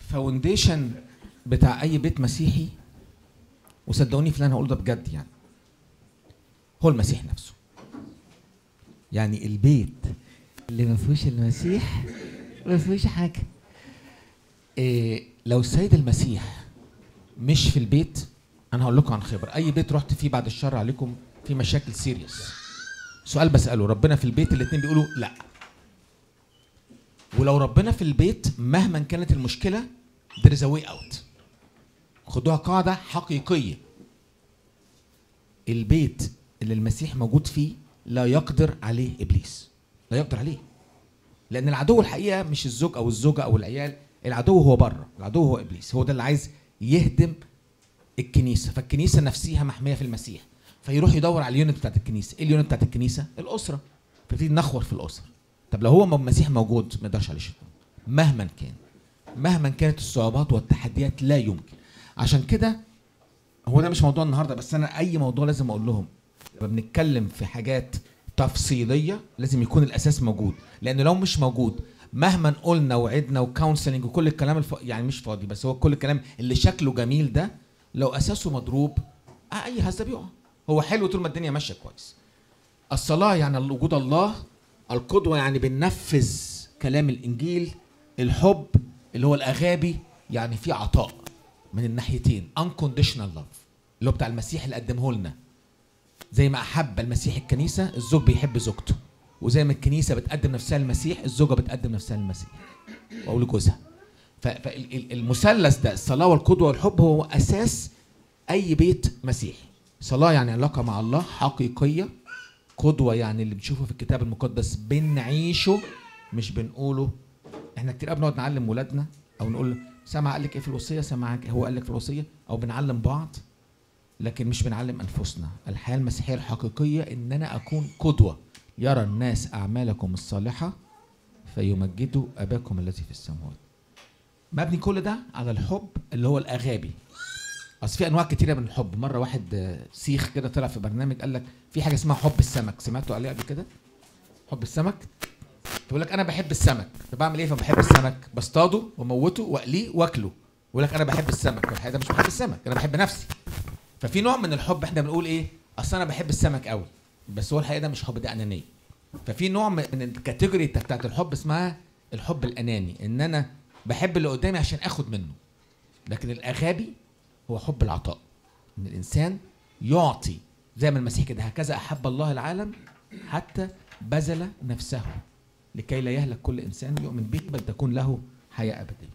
الفاونديشن بتاع اي بيت مسيحي وصدقوني في اللي انا هقوله ده بجد يعني هو المسيح نفسه يعني البيت اللي ما فيهوش المسيح ما فيهوش حاجه إيه لو السيد المسيح مش في البيت انا هقول لكم عن خبره اي بيت رحت فيه بعد الشر عليكم في مشاكل سيريس سؤال بساله ربنا في البيت الاثنين بيقولوا لا ولو ربنا في البيت مهما كانت المشكله there is a way out خدوها قاعده حقيقيه البيت اللي المسيح موجود فيه لا يقدر عليه ابليس لا يقدر عليه لان العدو الحقيقه مش الزوج او الزوجه او العيال العدو هو بره العدو هو ابليس هو ده اللي عايز يهدم الكنيسه فالكنيسه نفسها محميه في المسيح فيروح يدور على اليونت بتاعت الكنيسه ايه اليونت بتاعت الكنيسه الاسره فيبتدي نخور في الاسره طب لو هو المسيح موجود ما يقدرش عليه الشيطان مهما كان مهما كانت الصعوبات والتحديات لا يمكن عشان كده هو ده مش موضوع النهارده بس انا اي موضوع لازم اقول لهم لما بنتكلم في حاجات تفصيليه لازم يكون الاساس موجود لان لو مش موجود مهما قلنا وعدنا وكونسلنج وكل الكلام الف... يعني مش فاضي بس هو كل الكلام اللي شكله جميل ده لو اساسه مضروب آه اي هزه بيقع هو حلو طول ما الدنيا ماشيه كويس الصلاه يعني وجود الله القدوه يعني بننفذ كلام الانجيل الحب اللي هو الاغابي يعني في عطاء من الناحيتين unconditional love اللي هو بتاع المسيح اللي قدمه لنا زي ما احب المسيح الكنيسه الزوج بيحب زوجته وزي ما الكنيسه بتقدم نفسها للمسيح الزوجه بتقدم نفسها للمسيح او لجوزها فالمثلث ده الصلاه والقدوه والحب هو اساس اي بيت مسيحي صلاه يعني علاقه مع الله حقيقيه قدوه يعني اللي بنشوفه في الكتاب المقدس بنعيشه مش بنقوله احنا كتير قوي بنقعد نعلم ولادنا او نقول سامع قال لك ايه في الوصيه سامعك هو قال لك في الوصيه او بنعلم بعض لكن مش بنعلم انفسنا الحياه المسيحيه الحقيقيه ان انا اكون قدوه يرى الناس اعمالكم الصالحه فيمجدوا اباكم الذي في السماوات مبني كل ده على الحب اللي هو الاغابي اصل في انواع كتيره من الحب مره واحد سيخ كده طلع في برنامج قال لك في حاجه اسمها حب السمك سمعتوا عليه قبل كده حب السمك يقول لك انا بحب السمك طب بعمل ايه فبحب السمك بصطاده واموته واقليه واكله يقول لك انا بحب السمك الحقيقه ده مش بحب السمك انا بحب نفسي ففي نوع من الحب احنا بنقول ايه اصل انا بحب السمك قوي بس هو الحقيقه ده مش حب ده انانيه ففي نوع من الكاتيجوري بتاعت الحب اسمها الحب الاناني ان انا بحب اللي قدامي عشان اخد منه لكن الاغابي هو حب العطاء ان الانسان يعطي زي ما المسيح كده هكذا احب الله العالم حتى بذل نفسه لكي لا يهلك كل انسان يؤمن به بل تكون له حياه ابديه.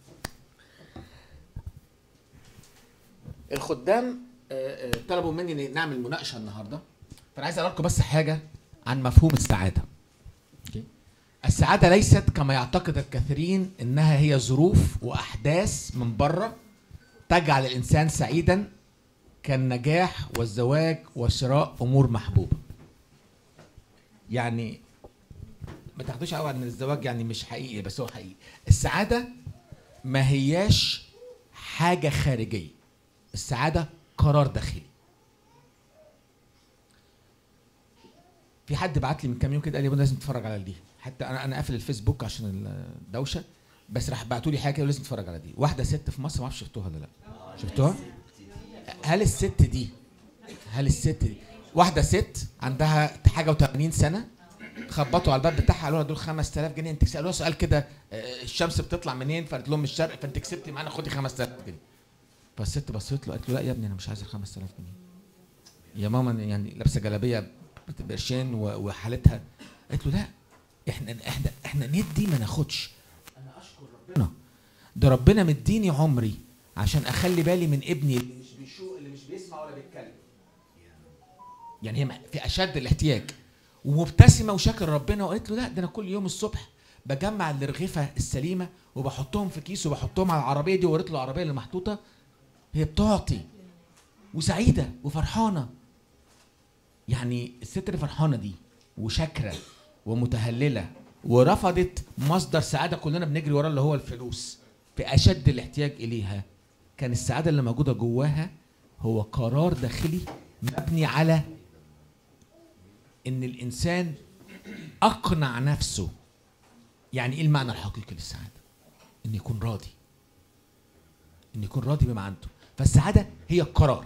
الخدام طلبوا مني نعمل مناقشه النهارده فانا عايز اقول لكم بس حاجه عن مفهوم السعاده. السعاده ليست كما يعتقد الكثيرين انها هي ظروف واحداث من بره تجعل الانسان سعيدا كالنجاح والزواج وشراء امور محبوبه. يعني ما تاخدوش قوي ان الزواج يعني مش حقيقي بس هو حقيقي السعاده ما هياش حاجه خارجيه السعاده قرار داخلي في حد بعت لي من كام يوم كده قال لي لازم تتفرج على دي حتى انا انا قافل الفيسبوك عشان الدوشه بس راح بعتوا لي حاجه كده لازم تتفرج على دي واحده ست في مصر ما اعرفش شفتوها ولا لا شفتوها هل الست دي هل الست دي واحده ست عندها حاجه و80 سنه خبطوا على الباب بتاعها قالوا لها دول 5000 جنيه انت سالوها سؤال كده الشمس بتطلع منين فقالت لهم من الشرق فانت كسبتي معانا خدي 5000 جنيه فالست بصيت له قالت له لا يا ابني انا مش عايز ال 5000 جنيه يا ماما يعني لابسه جلابيه بقرشين وحالتها قالت له لا احنا احنا احنا ندي ما ناخدش انا اشكر ربنا ده ربنا مديني عمري عشان اخلي بالي من ابني اللي مش بيشوق اللي مش بيسمع ولا بيتكلم يعني هي في اشد الاحتياج ومبتسمه وشاكر ربنا وقالت له لا ده انا كل يوم الصبح بجمع الرغيفه السليمه وبحطهم في كيس وبحطهم على العربيه دي ووريت له العربيه اللي محطوطه هي بتعطي وسعيده وفرحانه يعني الست اللي فرحانه دي وشاكره ومتهلله ورفضت مصدر سعاده كلنا بنجري وراه اللي هو الفلوس في اشد الاحتياج اليها كان السعاده اللي موجوده جواها هو قرار داخلي مبني على ان الانسان اقنع نفسه يعني ايه المعنى الحقيقي للسعاده ان يكون راضي ان يكون راضي بما عنده فالسعاده هي القرار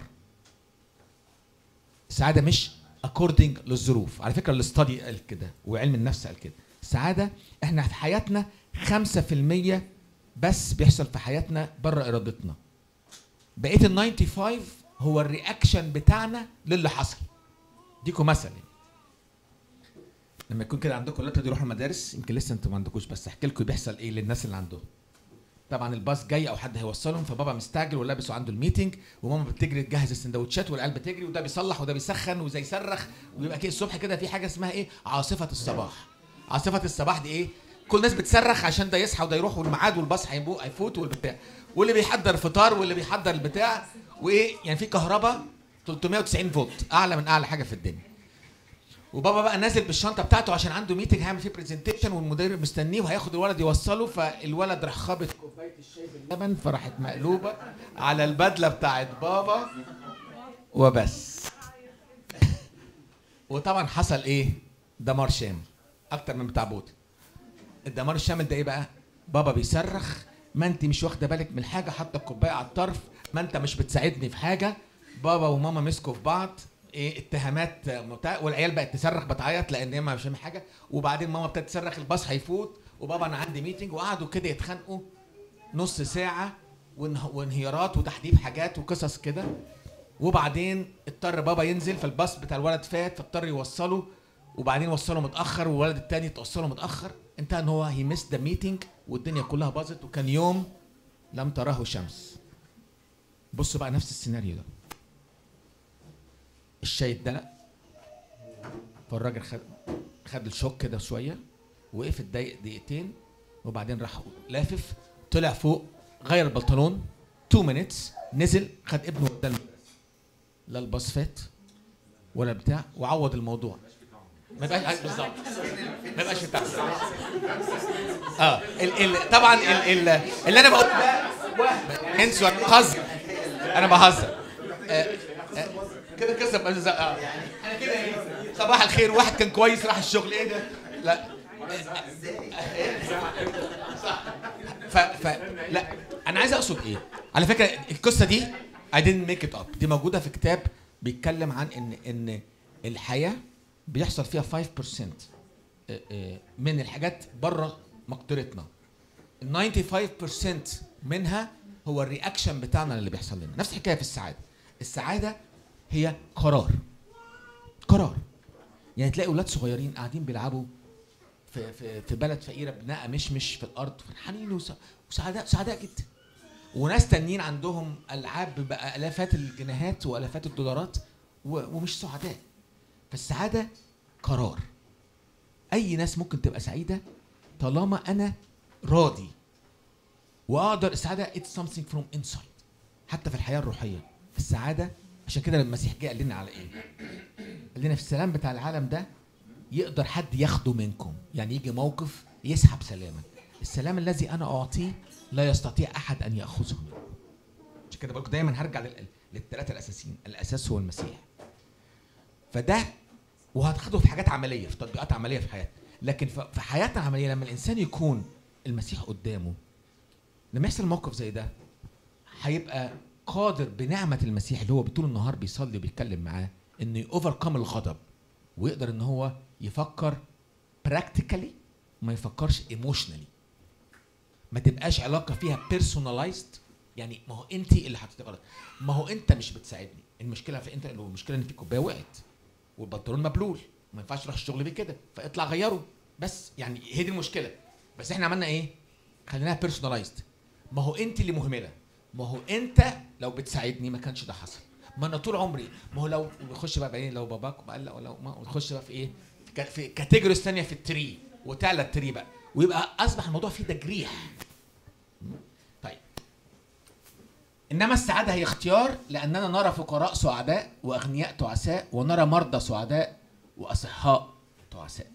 السعاده مش اكوردنج للظروف على فكره الاستادي قال كده وعلم النفس قال كده السعاده احنا في حياتنا 5% بس بيحصل في حياتنا بره ارادتنا بقيه ال 95 هو الرياكشن بتاعنا للي حصل ديكوا مثل يعني. لما يكون كده عندكم ولاد يروحوا المدارس يمكن لسه انتوا ما عندكوش بس احكي لكم بيحصل ايه للناس اللي عندهم طبعا الباص جاي او حد هيوصلهم فبابا مستعجل ولابس وعنده الميتنج وماما بتجري تجهز السندوتشات والعيال بتجري وده بيصلح وده بيسخن وده يصرخ ويبقى كده الصبح كده في حاجه اسمها ايه عاصفه الصباح عاصفه الصباح دي ايه كل الناس بتصرخ عشان ده يصحى وده يروح والميعاد والباص هيبو- هيفوت والبتاع واللي بيحضر فطار واللي بيحضر البتاع وايه يعني في كهرباء 390 فولت اعلى من اعلى حاجه في الدنيا وبابا بقى نازل بالشنطه بتاعته عشان عنده ميتنج هيعمل فيه برزنتيشن والمدرب مستنيه وهياخد الولد يوصله فالولد راح خابط كوبايه الشاي باللبن فراحت مقلوبه على البدله بتاعت بابا وبس وطبعا حصل ايه دمار شامل اكتر من بتاع بوت الدمار الشامل ده ايه بقى بابا بيصرخ ما انت مش واخده بالك من حاجه حاطه الكوبايه على الطرف ما انت مش بتساعدني في حاجه بابا وماما مسكوا في بعض ايه اتهامات متع... والعيال بقت تصرخ بتعيط لان هي مش فاهمه حاجه وبعدين ماما ابتدت تصرخ الباص هيفوت وبابا انا عندي ميتنج وقعدوا كده يتخانقوا نص ساعه وانه... وانهيارات وتحديد حاجات وقصص كده وبعدين اضطر بابا ينزل فالباص بتاع الولد فات فاضطر يوصله وبعدين وصله متاخر والولد التاني توصله متاخر انتهى ان هو هي مس ذا ميتنج والدنيا كلها باظت وكان يوم لم تراه شمس بصوا بقى نفس السيناريو ده الشاي اتدلق فالراجل خد خد الشوك كده شويه وقف اتضايق دقيقتين وبعدين راح لافف طلع فوق غير البنطلون 2 مينتس نزل خد ابنه وداه المدرسة. لا الباص فات ولا بتاع وعوض الموضوع ما يبقاش بالظبط ما يبقاش بتاع اه ال ال طبعا ال ال اللي انا بقول ده وهم انسوا انا بهزر انا بهزر آه، آه، كده قصه بقى- اه انا كده ايه صباح الخير واحد كان كويس راح الشغل ايه ده لا صح ف ف لا انا عايز اقصد ايه على فكره القصه دي I didn't make it up دي موجوده في كتاب بيتكلم عن ان ان الحياه بيحصل فيها 5% آه، آه، من الحاجات بره مقدرتنا ال 95% منها هو الرياكشن بتاعنا اللي بيحصل لنا نفس الحكايه في السعاده السعاده هي قرار قرار يعني تلاقي اولاد صغيرين قاعدين بيلعبوا في في في بلد فقيره بناء مشمش في الارض فرحانين وس- وسعداء سعداء جدا وناس تانيين عندهم العاب بالافات الجنيهات والافات الدولارات و- ومش سعداء فالسعاده قرار اي ناس ممكن تبقى سعيده طالما انا راضي واقدر السعاده اتس something from inside حتى في الحياه الروحيه السعاده عشان كده لما المسيح جه قال لنا على ايه؟ قال لنا في السلام بتاع العالم ده يقدر حد ياخده منكم يعني يجي موقف يسحب سلامك السلام الذي انا اعطيه لا يستطيع احد ان ياخذه منكم عشان كده بقول دايما هرجع لل- للثلاثه الاساسيين الاساس هو المسيح فده وهتاخده في حاجات عمليه في تطبيقات عمليه في حياتنا لكن ف- في حياتنا العمليه لما الانسان يكون المسيح قدامه لما يحصل موقف زي ده هيبقى قادر بنعمه المسيح اللي هو طول النهار بيصلي وبيتكلم معاه انه يوفركم الغضب ويقدر ان هو يفكر براكتيكالي ما يفكرش ايموشنالي ما تبقاش علاقه فيها بيرسوناليزد يعني ما هو انت اللي حطيتي غلط ما هو انت مش بتساعدني المشكله في انت المشكله ان في كوبايه وقعت والبنطلون مبلول ما ينفعش تروح الشغل بيه كده فاطلع غيره بس يعني هي دي المشكله بس احنا عملنا ايه خليناها بيرسوناليزد ما هو انت اللي مهمله ما هو انت لو بتساعدني ما كانش ده حصل ما انا طول عمري ما هو لو نخش بقى بعدين لو باباك بقى لا لو ما ونخش بقى في ايه في كا- في كاتيجوريز ثانيه في التري وتعلى التري بقى ويبقى اصبح الموضوع فيه تجريح طيب انما السعاده هي اختيار لاننا نرى فقراء سعداء واغنياء تعساء ونرى مرضى سعداء واصحاء تعساء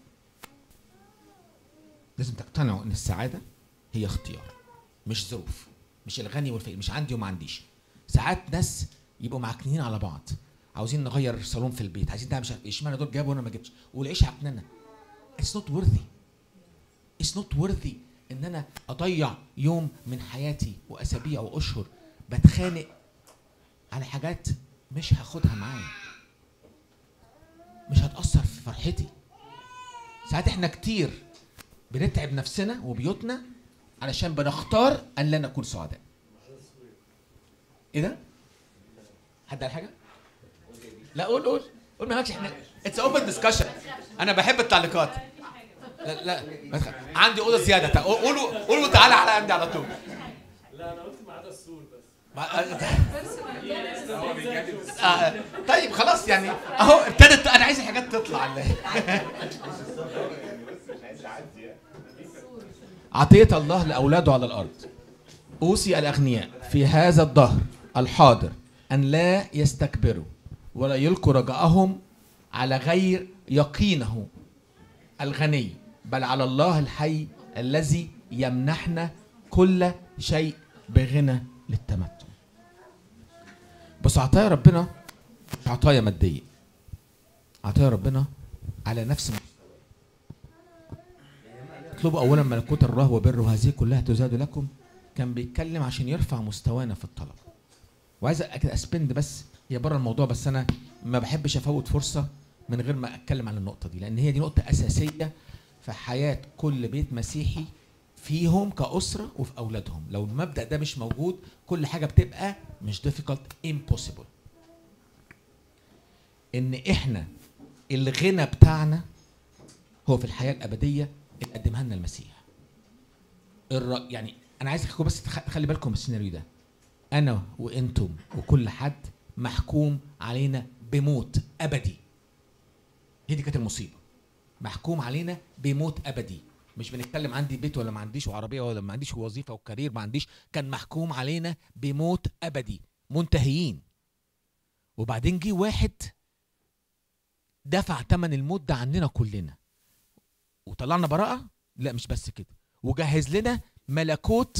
لازم تقتنعوا ان السعاده هي اختيار مش ظروف مش الغني والفقير مش عندي وما عنديش ساعات ناس يبقوا معكنين على بعض عاوزين نغير صالون في البيت عايزين نعمل مش عارف ايه اشمعنى دول جابوا وانا ما جبتش والعيش عكننه اتس نوت worthy اتس نوت worthy ان انا اضيع يوم من حياتي واسابيع واشهر بتخانق على حاجات مش هاخدها معايا مش هتأثر في فرحتي ساعات احنا كتير بنتعب نفسنا وبيوتنا علشان بنختار ان لا نكون سعداء ايه ده؟ حد قال حاجه؟ لا قول قول قول مالكش احنا اتس اوبن ديسكشن انا بحب التعليقات لا لا ما تخ- عندي اوضه زياده تع- قولوا قولوا تعالى على عندي على طول لا انا قلت ما عدا السور بس ما- آه، طيب خلاص يعني اهو ابتدت انا عايز الحاجات تطلع عطية الله لأولاده على الأرض أوصي الأغنياء في هذا الدهر الحاضر أن لا يستكبروا ولا يلقوا رجاءهم على غير يقينه الغني بل على الله الحي الذي يمنحنا كل شيء بغنى للتمتع بس عطايا ربنا مش عطايا مادية عطايا ربنا على نفس مستوى اطلبوا اولا ملكوت الله وبره هذه كلها تزاد لكم كان بيتكلم عشان يرفع مستوانا في الطلب وعايز كده اسبند بس هي بره الموضوع بس انا ما بحبش افوت فرصه من غير ما اتكلم عن النقطه دي لان هي دي نقطه اساسيه في حياه كل بيت مسيحي فيهم كاسره وفي اولادهم لو المبدا ده مش موجود كل حاجه بتبقى مش difficult impossible ان احنا الغنى بتاعنا هو في الحياه الابديه اللي قدمها لنا المسيح الر... يعني انا عايزكم بس تخ... تخلي بالكم من السيناريو ده انا وانتم وكل حد محكوم علينا بموت ابدي هي دي كانت المصيبه محكوم علينا بموت ابدي مش بنتكلم عندي بيت ولا ما عنديش وعربيه ولا ما عنديش وظيفه وكارير ما عنديش كان محكوم علينا بموت ابدي منتهيين وبعدين جه واحد دفع ثمن الموت ده عننا كلنا وطلعنا براءه لا مش بس كده وجهز لنا ملكوت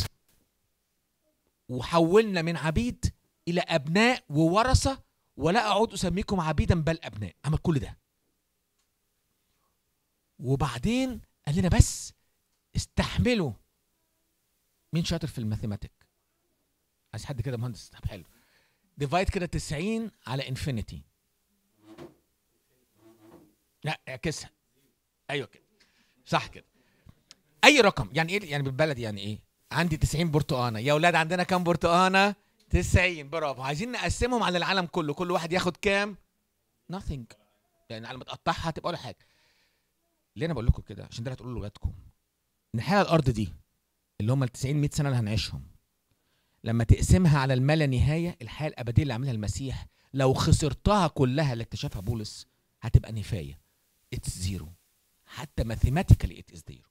وحولنا من عبيد الى ابناء وورثه ولا اعود اسميكم عبيدا بل ابناء عمل كل ده وبعدين قال لنا بس استحملوا مين شاطر في الماثيماتيك عايز حد كده مهندس طب حلو ديفايد كده 90 على انفينيتي لا اعكسها ايوه كده صح كده اي رقم يعني ايه يعني بالبلد يعني ايه عندي 90 برتقانه يا اولاد عندنا كام برتقانه 90 برافو عايزين نقسمهم على العالم كله كل واحد ياخد كام nothing يعني على ما تقطعها هتبقى ولا حاجه ليه انا بقول لكم كده عشان ده اللي هتقولوا لاولادكم ان الحياه على الارض دي اللي هم ال 90 100 سنه اللي هنعيشهم لما تقسمها على الما لا نهايه الحياه الابديه اللي عاملها المسيح لو خسرتها كلها اللي اكتشفها بولس هتبقى نفايه اتس زيرو حتى ماثيماتيكالي ات از زيرو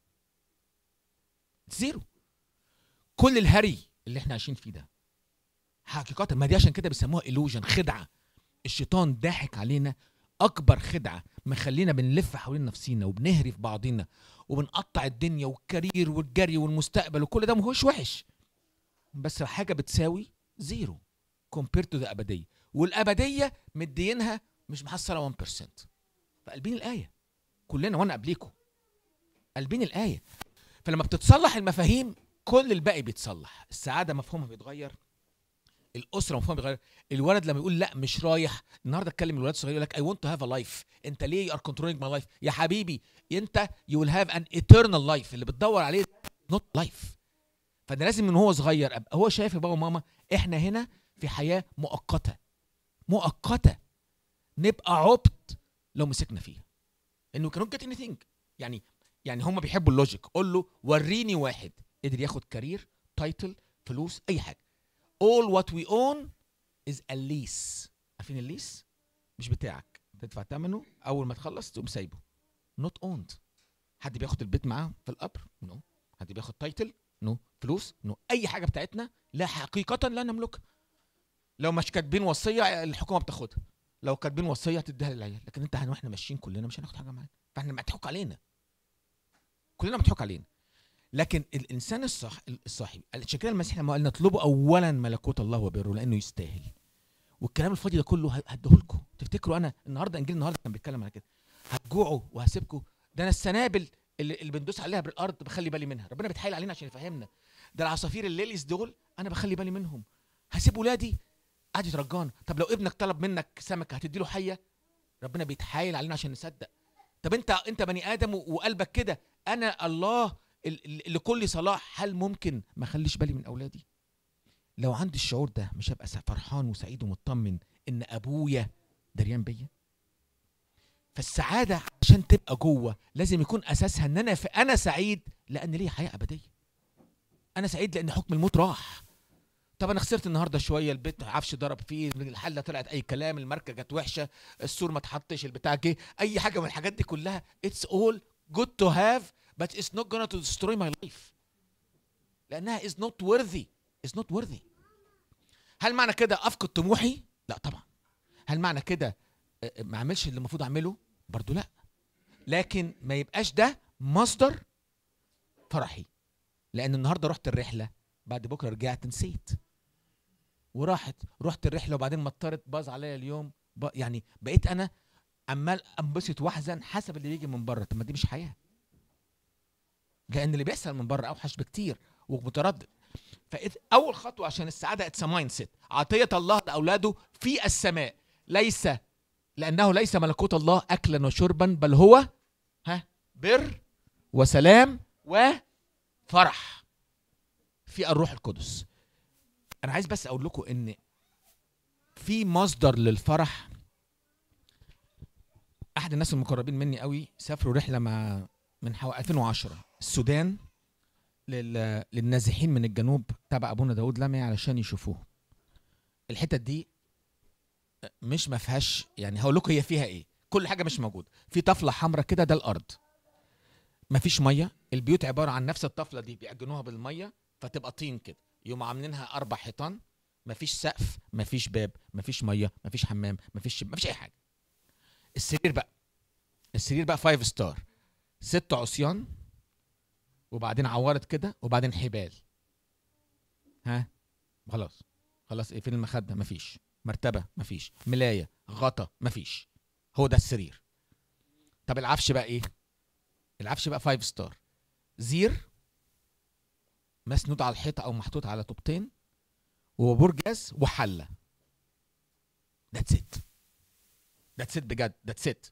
زيرو كل الهري اللي احنا عايشين فيه ده حقيقة ما دي عشان كده بيسموها illusion خدعة الشيطان ضاحك علينا أكبر خدعة مخلينا بنلف حوالين نفسينا وبنهري في بعضنا وبنقطع الدنيا والكارير والجري والمستقبل وكل ده ما هوش وحش بس حاجة بتساوي زيرو كومبيرت تو ذا أبدية والأبدية مدينها مش محصلة 1% فقلبين الآية كلنا وأنا قبليكم قلبين الآية فلما بتتصلح المفاهيم كل الباقي بيتصلح السعاده مفهومها بيتغير الاسره مفهومها بيتغير الولد لما يقول لا مش رايح النهارده اتكلم الولاد الصغير يقول لك اي ونت تو هاف ا لايف انت ليه ار كنترولينج ماي لايف يا حبيبي انت يو ويل هاف ان ايترنال لايف اللي بتدور عليه نوت لايف فده لازم من هو صغير ابقى هو شايف يا بابا وماما احنا هنا في حياه مؤقته مؤقته نبقى عبد لو مسكنا فيها انه كانوا جيت اني ثينج يعني يعني هم بيحبوا اللوجيك قول له وريني واحد قدر ياخد كارير تايتل فلوس اي حاجه all what we own is a lease عارفين الليس مش بتاعك تدفع ثمنه اول ما تخلص تقوم سايبه not owned حد بياخد البيت معاه في القبر نو no. حد بياخد تايتل نو no. فلوس نو no. اي حاجه بتاعتنا لا حقيقه لا نملكها لو مش كاتبين وصيه الحكومه بتاخدها لو كاتبين وصيه هتديها للعيال لكن انت واحنا ماشيين كلنا مش هناخد حاجه معانا فاحنا مضحوك علينا كلنا مضحوك علينا لكن الانسان الصح الصاحي عشان كده المسيح لما قال نطلبوا اولا ملكوت الله وبره لانه يستاهل والكلام الفاضي ده كله هديهولكم تفتكروا انا النهارده انجيل النهارده كان بيتكلم على كده هتجوعوا وهسيبكم ده انا السنابل اللي, اللي بندوس عليها بالارض بخلي بالي منها ربنا بيتحايل علينا عشان يفهمنا ده العصافير الليليز دول انا بخلي بالي منهم هسيب ولادي قاعد يترجانا طب لو ابنك طلب منك سمكه هتدي له حيه ربنا بيتحايل علينا عشان نصدق طب انت انت بني ادم و- وقلبك كده انا الله ال- ال- لكل صلاح هل ممكن ما اخليش بالي من اولادي لو عندي الشعور ده مش هبقى س- فرحان وسعيد ومطمن ان ابويا دريان بيا فالسعاده عشان تبقى جوه لازم يكون اساسها ان انا ف... انا سعيد لان ليا حياه ابديه انا سعيد لان حكم الموت راح طب انا خسرت النهارده شويه البيت عفش ضرب فيه الحله طلعت اي كلام الماركه جت وحشه السور ما اتحطش البتاع جه اي حاجه من الحاجات دي كلها اتس اول جود تو هاف but it's not gonna to destroy my life لانها is not worthy is not worthy هل معنى كده افقد طموحي لا طبعا هل معنى كده آه، آه، ما اعملش اللي المفروض اعمله برضو لا لكن ما يبقاش ده مصدر فرحي لان النهارده رحت الرحله بعد بكره رجعت نسيت وراحت رحت الرحله وبعدين مطرت باظ عليا اليوم ب... يعني بقيت انا عمال انبسط واحزن حسب اللي بيجي من بره طب ما دي مش حياه لان اللي بيحصل من بره اوحش بكتير ومتردد فاول خطوه عشان السعاده اتس مايند سيت عطيه الله لاولاده في السماء ليس لانه ليس ملكوت الله اكلا وشربا بل هو ها بر وسلام وفرح في الروح القدس انا عايز بس اقول لكم ان في مصدر للفرح احد الناس المقربين مني قوي سافروا رحله مع من حوالي 2010 السودان لل... للنازحين من الجنوب تبع ابونا داود لمعي علشان يشوفوه الحتت دي مش ما فيهاش يعني هقول لكم هي فيها ايه كل حاجه مش موجوده في طفله حمراء كده ده الارض مفيش ميه البيوت عباره عن نفس الطفله دي بيعجنوها بالميه فتبقى طين كده يقوموا عاملينها اربع حيطان مفيش سقف مفيش باب مفيش ميه مفيش حمام مفيش شب... مفيش اي حاجه السرير بقى السرير بقى فايف ستار ست عصيان وبعدين عورت كده وبعدين حبال ها خلاص خلاص ايه فين المخده مفيش مرتبه مفيش ملايه غطا مفيش هو ده السرير طب العفش بقى ايه العفش بقى فايف ستار زير مسنود على الحيطه او محطوط على طوبتين وبرجاز وحله ذاتس ات ذاتس ات بجد ذاتس ات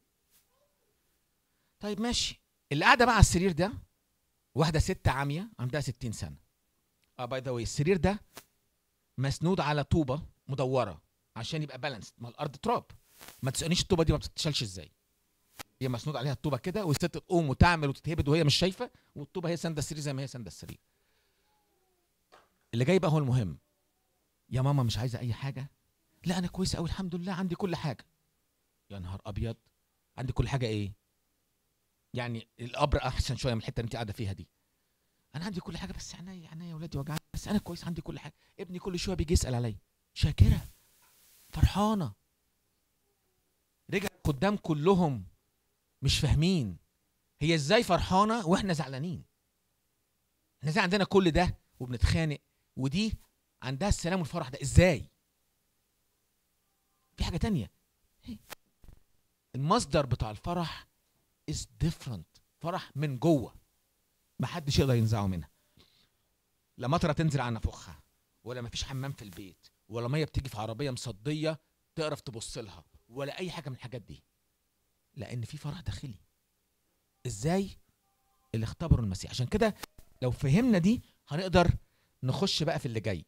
طيب ماشي اللي قاعده بقى على السرير ده واحده ست عاميه عندها 60 سنه اه باي ذا واي السرير ده مسنود على طوبه مدوره عشان يبقى بالانس ما الارض تراب ما تسالنيش الطوبه دي ما بتتشالش ازاي هي مسنود عليها الطوبه كده والست تقوم وتعمل وتتهبد وهي مش شايفه والطوبه هي سانده السرير زي ما هي سانده السرير اللي جاي بقى هو المهم يا ماما مش عايزه اي حاجه لا انا كويسه قوي الحمد لله عندي كل حاجه يا نهار ابيض عندي كل حاجه ايه يعني القبر احسن شويه من الحته اللي انت قاعده فيها دي انا عندي كل حاجه بس عينيا عينيا يا ولادي وجعاني بس انا كويس عندي كل حاجه ابني كل شويه بيجي يسال عليا شاكره فرحانه رجع قدام كلهم مش فاهمين هي ازاي فرحانه واحنا زعلانين احنا ازاي عندنا كل ده وبنتخانق ودي عندها السلام والفرح ده ازاي في حاجه تانية هي. المصدر بتاع الفرح is different فرح من جوه محدش يقدر ينزعه منها لا مطره تنزل على نافوخها ولا مفيش حمام في البيت ولا ميه بتيجي في عربيه مصديه تعرف تبص لها ولا اي حاجه من الحاجات دي لان في فرح داخلي ازاي اللي اختبروا المسيح عشان كده لو فهمنا دي هنقدر نخش بقى في اللي جاي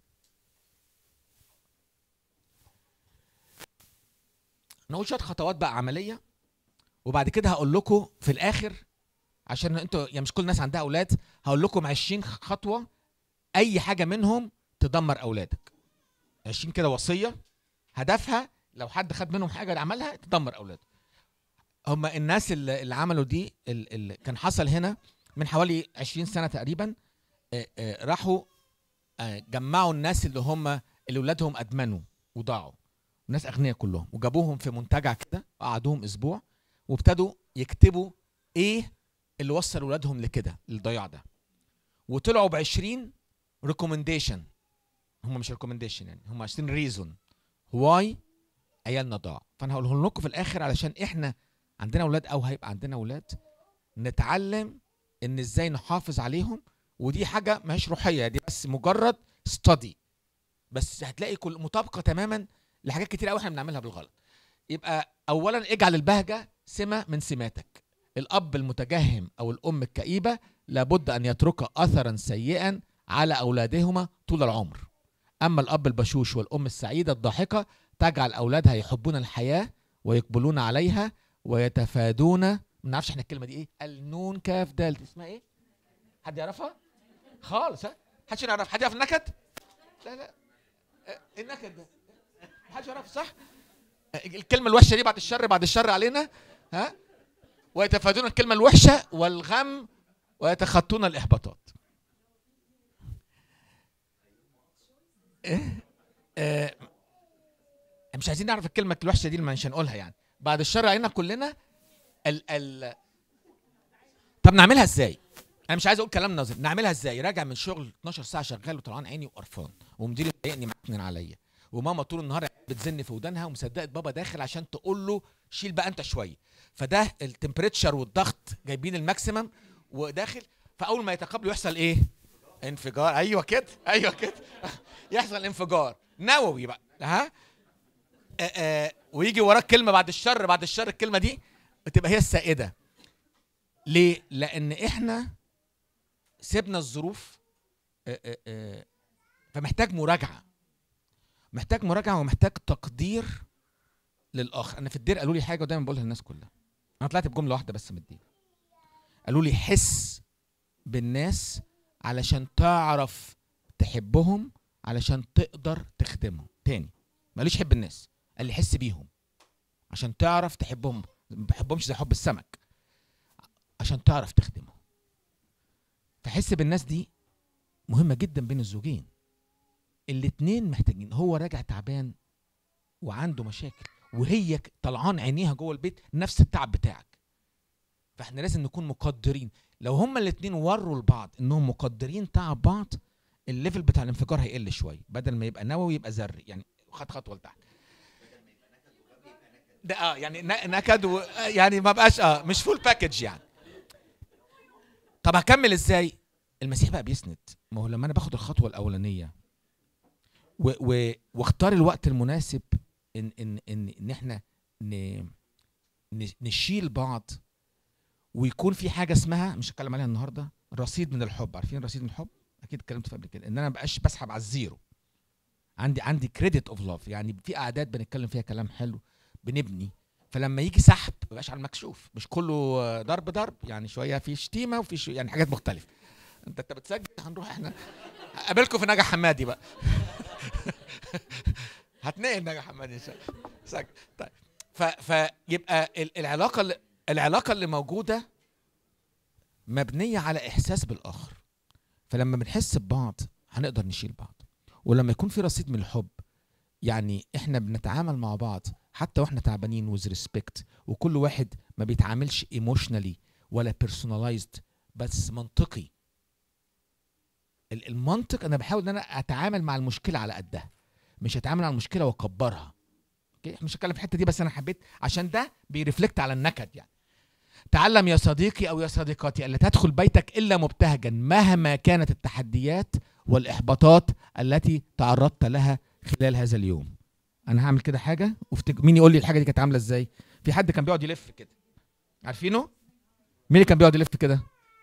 نقول شويه خطوات بقى عمليه وبعد كده هقول لكم في الاخر عشان انتوا يعني مش كل الناس عندها اولاد هقول لكم 20 خطوه اي حاجه منهم تدمر اولادك 20 كده وصيه هدفها لو حد خد منهم حاجه عملها تدمر اولاده هم الناس اللي, اللي عملوا دي اللي كان حصل هنا من حوالي 20 سنه تقريبا آه، آه، راحوا آه، جمعوا الناس اللي هم اللي ولادهم ادمنوا وضاعوا ناس اغنياء كلهم وجابوهم في منتجع كده قعدوهم اسبوع وابتدوا يكتبوا ايه اللي وصل ولادهم لكده للضياع ده وطلعوا ب 20 ريكومنديشن هم مش ريكومنديشن يعني هم 20 ريزون واي عيالنا ضاع فانا هقولهم لكم في الاخر علشان احنا عندنا اولاد او هيبقى عندنا اولاد نتعلم ان ازاي نحافظ عليهم ودي حاجه ماهيش روحيه دي بس مجرد ستادي بس هتلاقي كل مطابقه تماما لحاجات كتير قوي احنا بنعملها بالغلط يبقى اولا اجعل البهجه سمه من سماتك الاب المتجهم او الام الكئيبه لابد ان يترك اثرا سيئا على اولادهما طول العمر اما الاب البشوش والام السعيده الضاحكه تجعل اولادها يحبون الحياه ويقبلون عليها ويتفادون ما نعرفش احنا الكلمه دي ايه النون كاف دال اسمها ايه حد يعرفها خالص ها حدش يعرف حد يعرف النكد لا لا آه، النكد ده حدش يعرف صح آه، الكلمه الوحشه دي بعد الشر بعد الشر علينا ها ويتفادون الكلمه الوحشه والغم ويتخطون الاحباطات إيه؟ آه، مش عايزين نعرف الكلمه الوحشه دي اللي مش هنقولها يعني بعد الشر علينا كلنا ال ال طب نعملها ازاي انا مش عايز اقول كلام نظري نعملها ازاي راجع من شغل 12 ساعه شغال وطلعان عيني وقرفان ومديري مضايقني معكنن عليا وماما طول النهار بتزن في ودانها ومصدقت بابا داخل عشان تقول له شيل بقى انت شويه فده التمبريتشر والضغط جايبين الماكسيمم وداخل فاول ما يتقابلوا يحصل ايه انفجار ايوه كده ايوه كده يحصل انفجار نووي بقى ها آه آه ويجي وراك كلمه بعد الشر بعد الشر الكلمه دي بتبقى هي السائده ليه لان احنا سيبنا الظروف آه، آه، آه، فمحتاج مراجعه محتاج مراجعه ومحتاج تقدير للاخر انا في الدير قالوا لي حاجه ودايما بقولها للناس كلها انا طلعت بجمله واحده بس من الدير قالوا لي حس بالناس علشان تعرف تحبهم علشان تقدر تخدمهم تاني ماليش حب الناس قال لي حس بيهم عشان تعرف تحبهم ما بحبهمش زي حب السمك عشان تعرف تخدمهم فحس بالناس دي مهمة جدا بين الزوجين الاتنين محتاجين هو راجع تعبان وعنده مشاكل وهي ك- طلعان عينيها جوه البيت نفس التعب بتاعك فاحنا لازم نكون مقدرين لو هما الاتنين وروا لبعض انهم مقدرين تعب بعض الليفل بتاع الانفجار هيقل شويه بدل ما يبقى نووي يبقى ذري يعني خد خطوه لتحت ده اه يعني ن- نكد و آه، يعني ما بقاش اه مش فول باكج يعني طب هكمل ازاي المسيح بقى بيسند ما هو لما انا باخد الخطوه الاولانيه و و واختار الوقت المناسب ان ان ان ان احنا ن ن- نشيل بعض ويكون في حاجه اسمها مش هتكلم عليها النهارده رصيد من الحب عارفين رصيد من الحب اكيد اتكلمت فيه قبل كده ان انا ما بقاش بسحب على الزيرو عندي عندي كريدت اوف لاف يعني في قعدات بنتكلم فيها كلام حلو بنبني فلما يجي سحب ما بقاش على المكشوف مش كله آه، ضرب ضرب يعني شويه في شتيمه وفي شو يعني حاجات مختلفه انت انت بتسجل هنروح احنا اقابلكم في نجا حمادي بقى هتنقل نجا حمادي ان شاء الله سجل طيب ف فيبقى ال- العلاقه اللي العلاقه اللي موجوده مبنيه على احساس بالاخر فلما بنحس ببعض هنقدر نشيل بعض ولما يكون في رصيد من الحب يعني احنا بنتعامل مع بعض حتى واحنا تعبانين وذ ريسبكت وكل واحد ما بيتعاملش ايموشنالي ولا بيرسوناليزد بس منطقي ال- المنطق انا بحاول ان انا اتعامل مع المشكله على قدها مش اتعامل على المشكله واكبرها اوكي مش هتكلم في الحته دي بس انا حبيت عشان ده بيرفلكت على النكد يعني تعلم يا صديقي او يا صديقتي الا تدخل بيتك الا مبتهجا مهما كانت التحديات والاحباطات التي تعرضت لها خلال هذا اليوم انا هعمل كده حاجه وافتكر مين يقول لي الحاجه دي كانت عامله ازاي في حد كان بيقعد يلف كده عارفينه مين اللي كان بيقعد يلف كده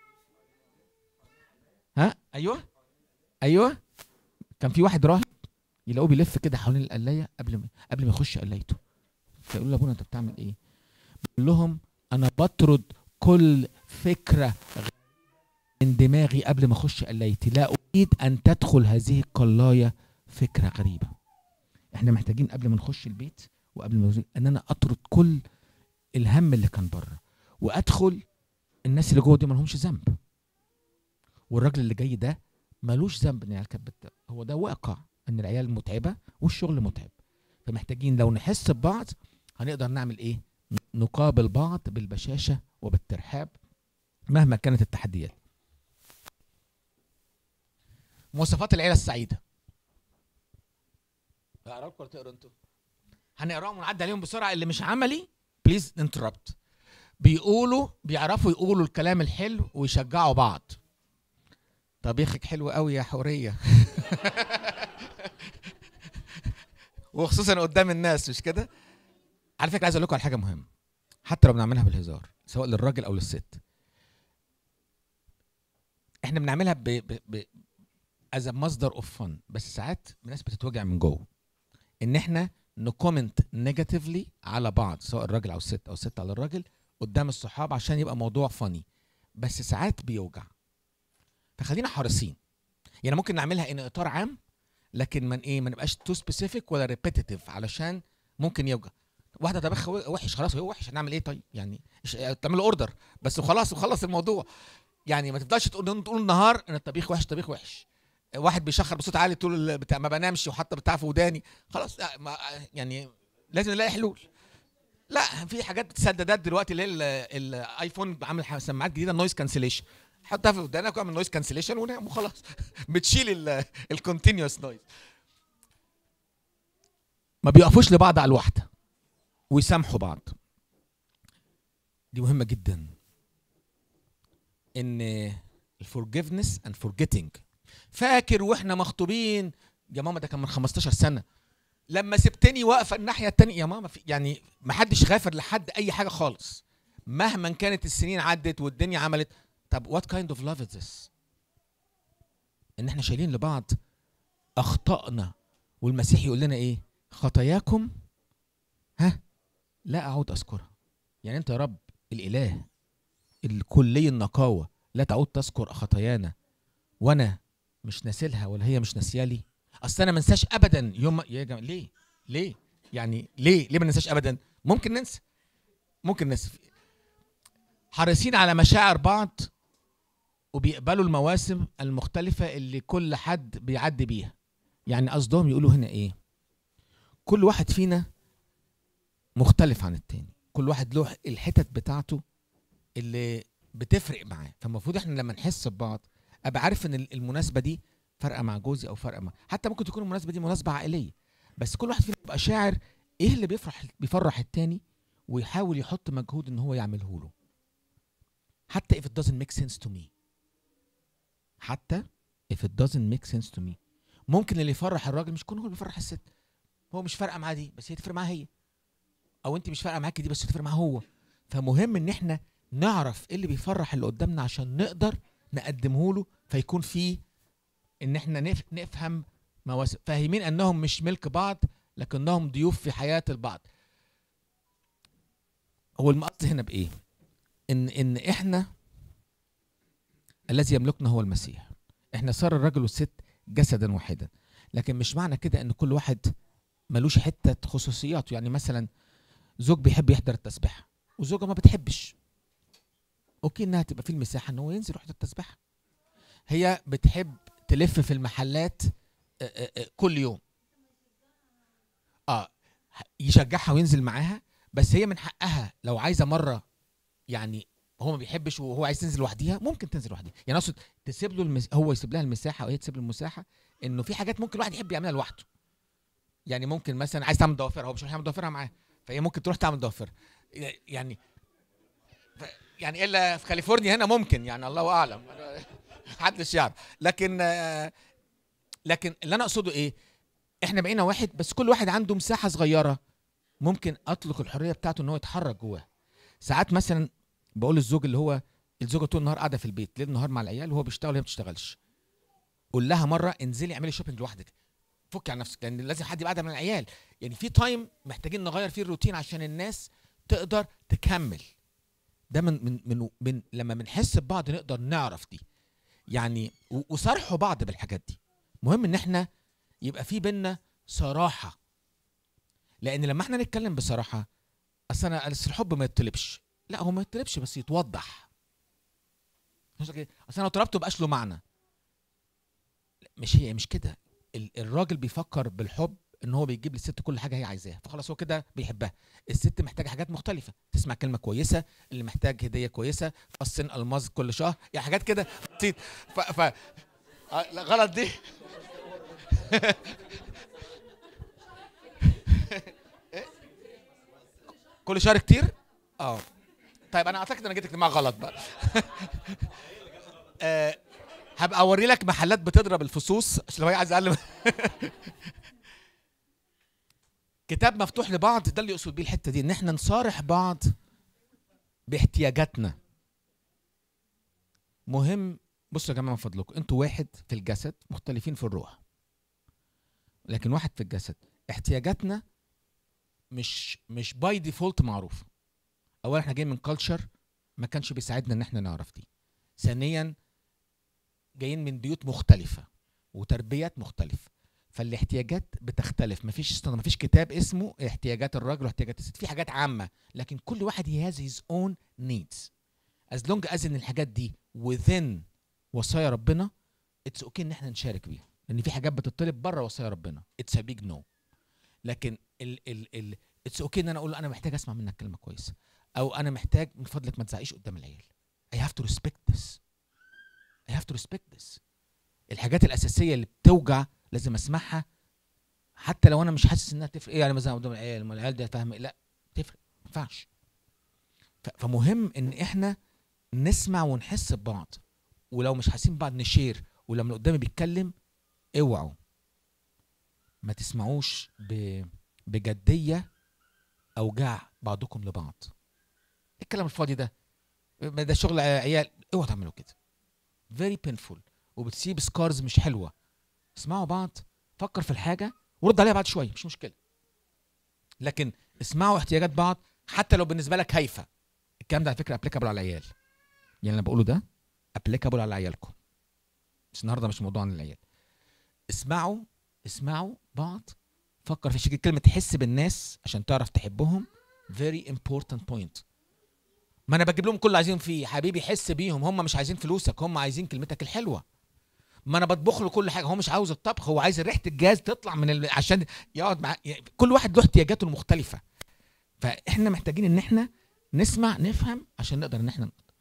ها ايوه ايوه كان في واحد راهب يلاقوه بيلف كده حوالين القلايه قبل ما قبل ما يخش قلايته فيقول له ابونا انت بتعمل ايه بيقول لهم انا بطرد كل فكره من دماغي قبل ما اخش قلايتي لا اريد ان تدخل هذه القلايه فكره غريبه احنا محتاجين قبل ما نخش البيت وقبل ما ان انا اطرد كل الهم اللي كان بره وادخل الناس اللي جوه دي ما لهمش ذنب والراجل اللي جاي ده ملوش ذنب ان العيال كانت بت- هو ده واقع ان العيال متعبه والشغل متعب فمحتاجين لو نحس ببعض هنقدر نعمل ايه نقابل بعض بالبشاشه وبالترحاب مهما كانت التحديات مواصفات العيله السعيده اقرا لكم ولا تقروا انتوا هنقراهم ونعدي عليهم بسرعه اللي مش عملي بليز انتربت بيقولوا بيعرفوا يقولوا الكلام الحلو ويشجعوا بعض طبيخك حلو قوي يا حوريه وخصوصا قدام الناس مش كده على فكره عايز اقول لكم على حاجه مهمه حتى لو بنعملها بالهزار سواء للراجل او للست احنا بنعملها ب ب ب از مصدر اوف فن بس ساعات الناس بتتوجع من جوه ان احنا نكومنت نيجاتيفلي على بعض سواء الراجل او الست او الست على الراجل قدام الصحاب عشان يبقى موضوع فاني بس ساعات بيوجع فخلينا حريصين يعني ممكن نعملها ان اطار عام لكن من ايه ما نبقاش تو سبيسيفيك ولا ريبيتيتيف علشان ممكن يوجع واحده طبخها وحش خلاص هو وحش هنعمل ايه طيب يعني إيش- تعمل اوردر بس وخلاص وخلص الموضوع يعني ما تفضلش تقول طول النهار ان الطبيخ وحش طبيخ وحش واحد بيشخر بصوت عالي طول ال- بتاع ما بنامش وحاطه بتاع في وداني خلاص لا ما يعني لازم نلاقي حلول لا في حاجات سدادات دلوقتي اللي هي ال- الايفون عامل ح- سماعات جديده نويز كانسليشن حطها في ودانك واعمل نويز كانسليشن ونام وخلاص بتشيل الكونتينوس نويز ما بيقفوش لبعض على الواحده ويسامحوا بعض دي مهمه جدا ان الفورجيفنس اند فورجيتنج فاكر واحنا مخطوبين يا ماما ده كان من 15 سنه لما سبتني واقفه الناحيه التانية يا ماما في يعني ما حدش غافر لحد اي حاجه خالص مهما كانت السنين عدت والدنيا عملت طب وات كايند اوف لاف از ذس ان احنا شايلين لبعض اخطائنا والمسيح يقول لنا ايه خطاياكم ها لا اعود اذكرها يعني انت يا رب الاله الكلي النقاوه لا تعود تذكر خطايانا وانا مش ناسلها ولا هي مش ناسيالي اصل انا ما انساش ابدا يوم ما- يا جماعه ليه ليه يعني ليه ليه ما ننساش ابدا ممكن ننسى ممكن ننسى حريصين على مشاعر بعض وبيقبلوا المواسم المختلفة اللي كل حد بيعدي بيها يعني قصدهم يقولوا هنا ايه كل واحد فينا مختلف عن التاني كل واحد له الحتت بتاعته اللي بتفرق معاه فالمفروض احنا لما نحس ببعض ابقى عارف ان المناسبة دي فارقة مع جوزي او فارقة مع حتى ممكن تكون المناسبة دي مناسبة عائلية بس كل واحد فينا يبقى شاعر ايه اللي بيفرح بيفرح التاني ويحاول يحط مجهود ان هو يعمله له حتى if it doesn't make sense to me حتى if it doesn't make sense to me ممكن اللي يفرح الراجل مش يكون هو اللي بيفرح الست هو مش فارقه معاه دي بس هي تفرق معاه هي او انت مش فارقه معاكي دي بس تفرق معاه هو فمهم ان احنا نعرف ايه اللي بيفرح اللي قدامنا عشان نقدر نقدمه له فيكون فيه ان احنا نف- نفهم مواسم فاهمين انهم مش ملك بعض لكنهم ضيوف في حياه البعض هو المقصد هنا بايه ان ان احنا الذي يملكنا هو المسيح احنا صار الرجل والست جسدا واحدا لكن مش معنى كده ان كل واحد ملوش حته خصوصياته يعني مثلا زوج بيحب يحضر التسبيحه وزوجه ما بتحبش اوكي انها تبقى في المساحه ان هو ينزل يحضر التسبيحه هي بتحب تلف في المحلات آه، آه، آه، كل يوم اه يشجعها وينزل معاها بس هي من حقها لو عايزه مره يعني هو ما بيحبش وهو عايز تنزل لوحديها ممكن تنزل لوحديها يعني اقصد تسيب له المس... هو يسيب لها المساحه وهي تسيب له المساحه انه في حاجات ممكن الواحد يحب يعملها لوحده يعني ممكن مثلا عايز تعمل ضوافرها هو مش هيعمل ضوافرها معاه فهي ممكن تروح تعمل ضوافرها يعني ف... يعني الا في كاليفورنيا هنا ممكن يعني الله اعلم محدش يعرف لكن آه، لكن اللي انا اقصده ايه احنا بقينا واحد بس كل واحد عنده مساحه صغيره ممكن اطلق الحريه بتاعته ان هو يتحرك جواها ساعات مثلا بقول للزوج اللي هو الزوجه طول النهار قاعده في البيت ليل نهار مع العيال وهو بيشتغل وهي ما بتشتغلش قول لها مره انزلي اعملي شوبينج لوحدك فكي عن نفسك لان لازم حد يبقى قاعد من العيال يعني في تايم محتاجين نغير فيه الروتين عشان الناس تقدر تكمل ده من من من, من لما بنحس ببعض نقدر نعرف دي يعني و- وصارحوا بعض بالحاجات دي مهم ان احنا يبقى في بينا صراحه لان لما احنا نتكلم بصراحه اصل انا أصل الحب ما يطلبش لا هو ما يطلبش بس يتوضح قصدك إيه؟ اصل انا لو طلبته مبقاش له معنى لا، مش هي مش كده ال- الراجل بيفكر بالحب ان هو بيجيب للست كل حاجه هي عايزاها فخلاص هو كده بيحبها الست محتاجه حاجات مختلفه تسمع كلمه كويسه اللي محتاج هديه كويسه فصين الماظ كل شهر يعني حاجات كده بسيط ف, ف... آه، لا غلط دي إيه؟ كل شهر كتير اه طيب انا اعتقد انا جيت اجتماع غلط بقى آه، هبقى اوري لك محلات بتضرب الفصوص عشان لو هي عايز اقل كتاب مفتوح لبعض ده اللي يقصد بيه الحته دي ان احنا نصارح بعض باحتياجاتنا مهم بصوا يا جماعه من فضلكم انتوا واحد في الجسد مختلفين في الروح لكن واحد في الجسد احتياجاتنا مش مش باي ديفولت معروفه اولا احنا جايين من كلتشر ما كانش بيساعدنا ان احنا نعرف دي ثانيا جايين من بيوت مختلفه وتربيات مختلفه فالاحتياجات بتختلف مفيش استنى مفيش كتاب اسمه احتياجات الراجل واحتياجات الست في حاجات عامه لكن كل واحد he has his own needs as long as ان الحاجات دي within وصايا ربنا اتس اوكي ان احنا نشارك بيها لان في حاجات بتطلب بره وصايا ربنا اتس ا بيج نو لكن ال ال ال اتس اوكي ان انا اقول له انا محتاج اسمع منك كلمه كويسه او انا محتاج من فضلك ما تزعقيش قدام العيال I have to respect this I have to respect this الحاجات الاساسيه اللي بتوجع لازم اسمعها حتى لو انا مش حاسس انها تفرق ايه يعني مثلا قدام العيال ما العيال ده فاهم لا تفرق ما ينفعش ف- فمهم ان احنا نسمع ونحس ببعض ولو مش حاسين ببعض نشير ولما اللي قدامي بيتكلم اوعوا ما تسمعوش ب... بجديه اوجاع بعضكم لبعض الكلام الفاضي ده ما ده شغل عيال اوعوا تعملوا كده very painful وبتسيب سكارز مش حلوه اسمعوا بعض فكر في الحاجه ورد عليها بعد شويه مش مشكله لكن اسمعوا احتياجات بعض حتى لو بالنسبه لك هايفه الكلام ده على فكره ابليكابل على العيال يعني اللي بقوله ده ابليكابل على عيالكم بس النهارده مش موضوع عن العيال اسمعوا اسمعوا بعض فكر في شيء كلمه تحس بالناس عشان تعرف تحبهم very important point ما انا بجيب لهم كل اللي عايزين فيه حبيبي حس بيهم هم مش عايزين فلوسك هم عايزين كلمتك الحلوه ما انا بطبخ له كل حاجه هو مش عاوز الطبخ هو عايز ريحه الجاز تطلع من ال... عشان يقعد مع يعني كل واحد له احتياجاته المختلفه فاحنا محتاجين ان احنا نسمع نفهم عشان نقدر ان احنا نقدر.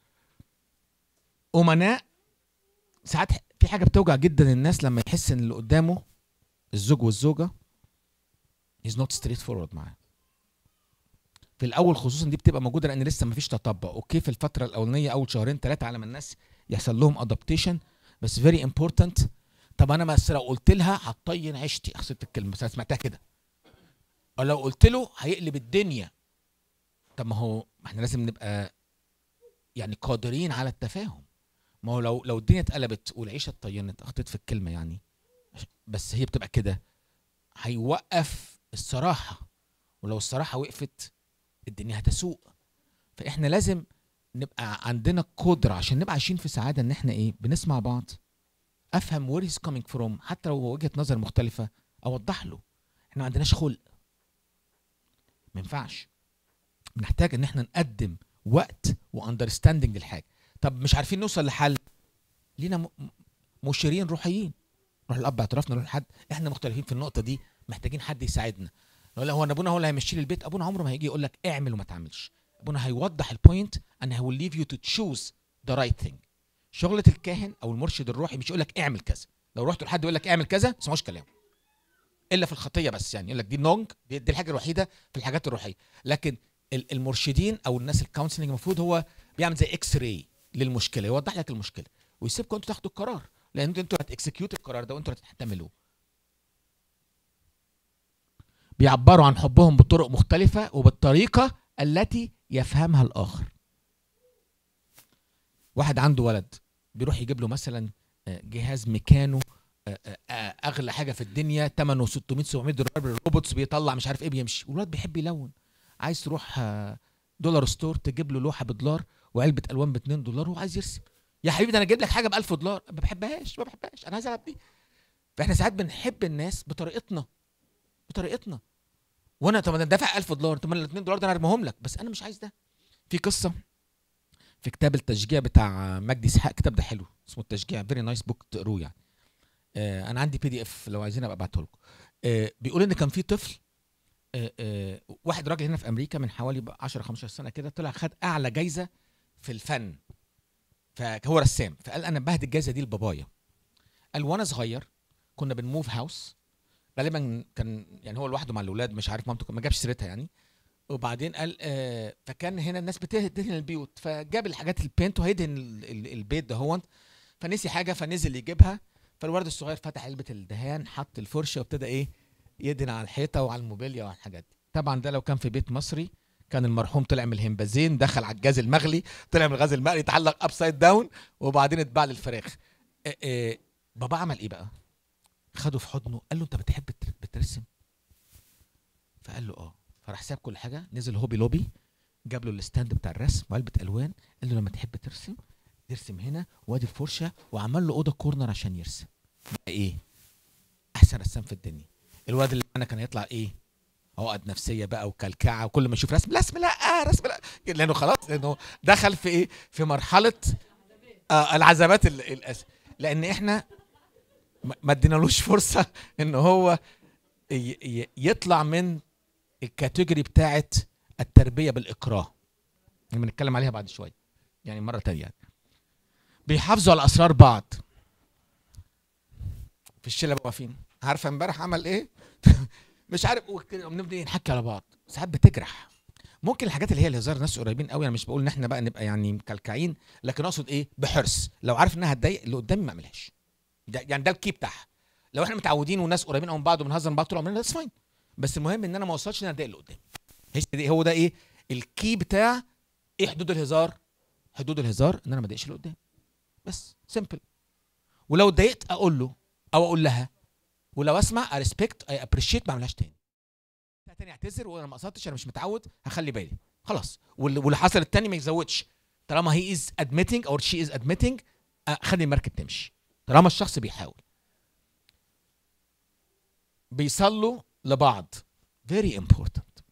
امناء ساعات في حاجه بتوجع جدا الناس لما يحس ان اللي قدامه الزوج والزوجه is not straight forward معاه في الاول خصوصا دي بتبقى موجوده لان لسه ما فيش تطبق اوكي في الفتره الاولانيه اول شهرين ثلاثه على ما الناس يحصل لهم ادابتيشن بس فيري امبورتنت طب انا بس لو قلت لها هتطين عيشتي خسرت الكلمه بس انا سمعتها كده او لو قلت له هيقلب الدنيا طب ما هو ما احنا لازم نبقى يعني قادرين على التفاهم ما هو لو لو الدنيا اتقلبت والعيشه اتطينت اخطيت في الكلمه يعني بس هي بتبقى كده هيوقف الصراحه ولو الصراحه وقفت الدنيا هتسوء فاحنا لازم نبقى عندنا قدره عشان نبقى عايشين في سعاده ان احنا ايه بنسمع بعض افهم وير هيز كومينج فروم حتى لو هو وجهه نظر مختلفه اوضح له احنا ما عندناش خلق ما ينفعش بنحتاج ان احنا نقدم وقت واندرستاندنج للحاجه طب مش عارفين نوصل لحل لينا م- م- مشيرين روحيين نروح الاب اعترافنا نروح لحد احنا مختلفين في النقطه دي محتاجين حد يساعدنا نقول له هو أنا ابونا هو اللي هيمشي لي البيت ابونا عمره ما هيجي يقول لك اعمل وما تعملش ابونا هيوضح البوينت and he will leave you to choose the right thing شغله الكاهن او المرشد الروحي مش يقول لك اعمل كذا لو رحت لحد يقول لك اعمل كذا ما تسمعوش كلامه الا في الخطيه بس يعني يقول لك دي نونج دي, دي الحاجه الوحيده في الحاجات الروحيه لكن ال- المرشدين او الناس الكونسلنج المفروض هو بيعمل زي اكس راي للمشكله يوضح لك المشكله ويسيبكم انتوا تاخدوا القرار لان انتوا انتوا هتكسكيوت القرار ده وانتوا هتحتملوه بيعبروا عن حبهم بطرق مختلفة وبالطريقة التي يفهمها الآخر واحد عنده ولد بيروح يجيب له مثلا آه، جهاز ميكانو آه، آه، آه، اغلى حاجه في الدنيا ثمنه 600 700 دولار بالروبوتس بيطلع مش عارف ايه بيمشي والولد بيحب يلون عايز تروح آه، دولار ستور تجيب له لوحه بدولار وعلبه الوان ب 2 دولار وهو عايز يرسم يا حبيبي ده انا اجيب لك حاجه ب 1000 دولار ما بحبهاش ما بحبهاش انا عايز العب بيه فاحنا ساعات بنحب الناس بطريقتنا بطريقتنا وانا طب انا دافع 1000 دولار طب ال 2 دولار ده انا ارميهم لك بس انا مش عايز ده في قصه في كتاب التشجيع بتاع مجدي اسحاق الكتاب ده حلو اسمه التشجيع فيري نايس بوك تقروه يعني آه انا عندي بي دي اف لو عايزين ابقى ابعته لكم آه بيقول ان كان في طفل آه آه واحد راجل هنا في امريكا من حوالي بقى 10 15 سنه كده طلع خد اعلى جايزه في الفن فهو رسام فقال انا بهدي الجايزه دي لبابايا قال وانا صغير كنا بنموف هاوس غالبا كان يعني هو لوحده مع الاولاد مش عارف مامته ما جابش سيرتها يعني وبعدين قال آه فكان هنا الناس بتدهن البيوت فجاب الحاجات البينت وهيدهن ال- ال- البيت ده هو فنسي حاجه فنزل يجيبها فالولد الصغير فتح علبه الدهان حط الفرشه وابتدى ايه يدهن على الحيطه وعلى الموبيليا وعلى الحاجات دي طبعا ده لو كان في بيت مصري كان المرحوم طلع من الهمبازين دخل على الجاز المغلي طلع من الغاز المغلي اتعلق ابسايد داون وبعدين اتباع للفراخ إيه إيه بابا عمل ايه بقى خده في حضنه قال له انت بتحب تر- بترسم فقال له اه فراح ساب كل حاجه نزل هوبي لوبي جاب له الستاند بتاع الرسم وعلبه الوان قال له لما تحب ترسم ترسم هنا وادي الفرشه وعمل له اوضه كورنر عشان يرسم بقى ايه احسن رسام في الدنيا الواد اللي انا كان هيطلع ايه عقد نفسيه بقى وكلكعه وكل ما يشوف رسم رسم لا رسم لا لانه خلاص لانه دخل في ايه في مرحله آه العذابات ال- الأس... لان احنا ما ما ادينالوش فرصه ان هو ي... ي... يطلع من الكاتيجوري بتاعت التربيه بالاكراه اللي بنتكلم عليها بعد شويه يعني مره تانية يعني. بيحافظوا على اسرار بعض في الشله بقى واقفين عارفه امبارح عمل ايه مش عارف وكده بنبدا نحكي على بعض ساعات بتجرح ممكن الحاجات اللي هي الهزار ناس قريبين قوي انا مش بقول ان احنا بقى نبقى يعني مكلكعين لكن اقصد ايه بحرص لو عارف انها هتضايق اللي قدامي ما اعملهاش ده يعني ده الكي بتاعها لو احنا متعودين وناس قريبين قوي من بعض وبنهزر مع بعض طول عمرنا ذاتس فاين بس المهم ان انا ما اوصلش ان انا اضايق اللي قدامي هي دي هو ده ايه الكي بتاع ايه حدود الهزار حدود الهزار ان انا ما اضايقش اللي قدامي بس سيمبل ولو اتضايقت اقول له او اقول لها ولو اسمع اريسبكت اي ابريشيت ما اعملهاش تاني تاني اعتذر وانا ما قصدتش انا مش متعود هخلي بالي خلاص واللي واللي حصل التاني ما يزودش طالما هي از ادميتنج او شي از ادميتنج خلي المركب تمشي طالما الشخص بيحاول بيصلوا لبعض very important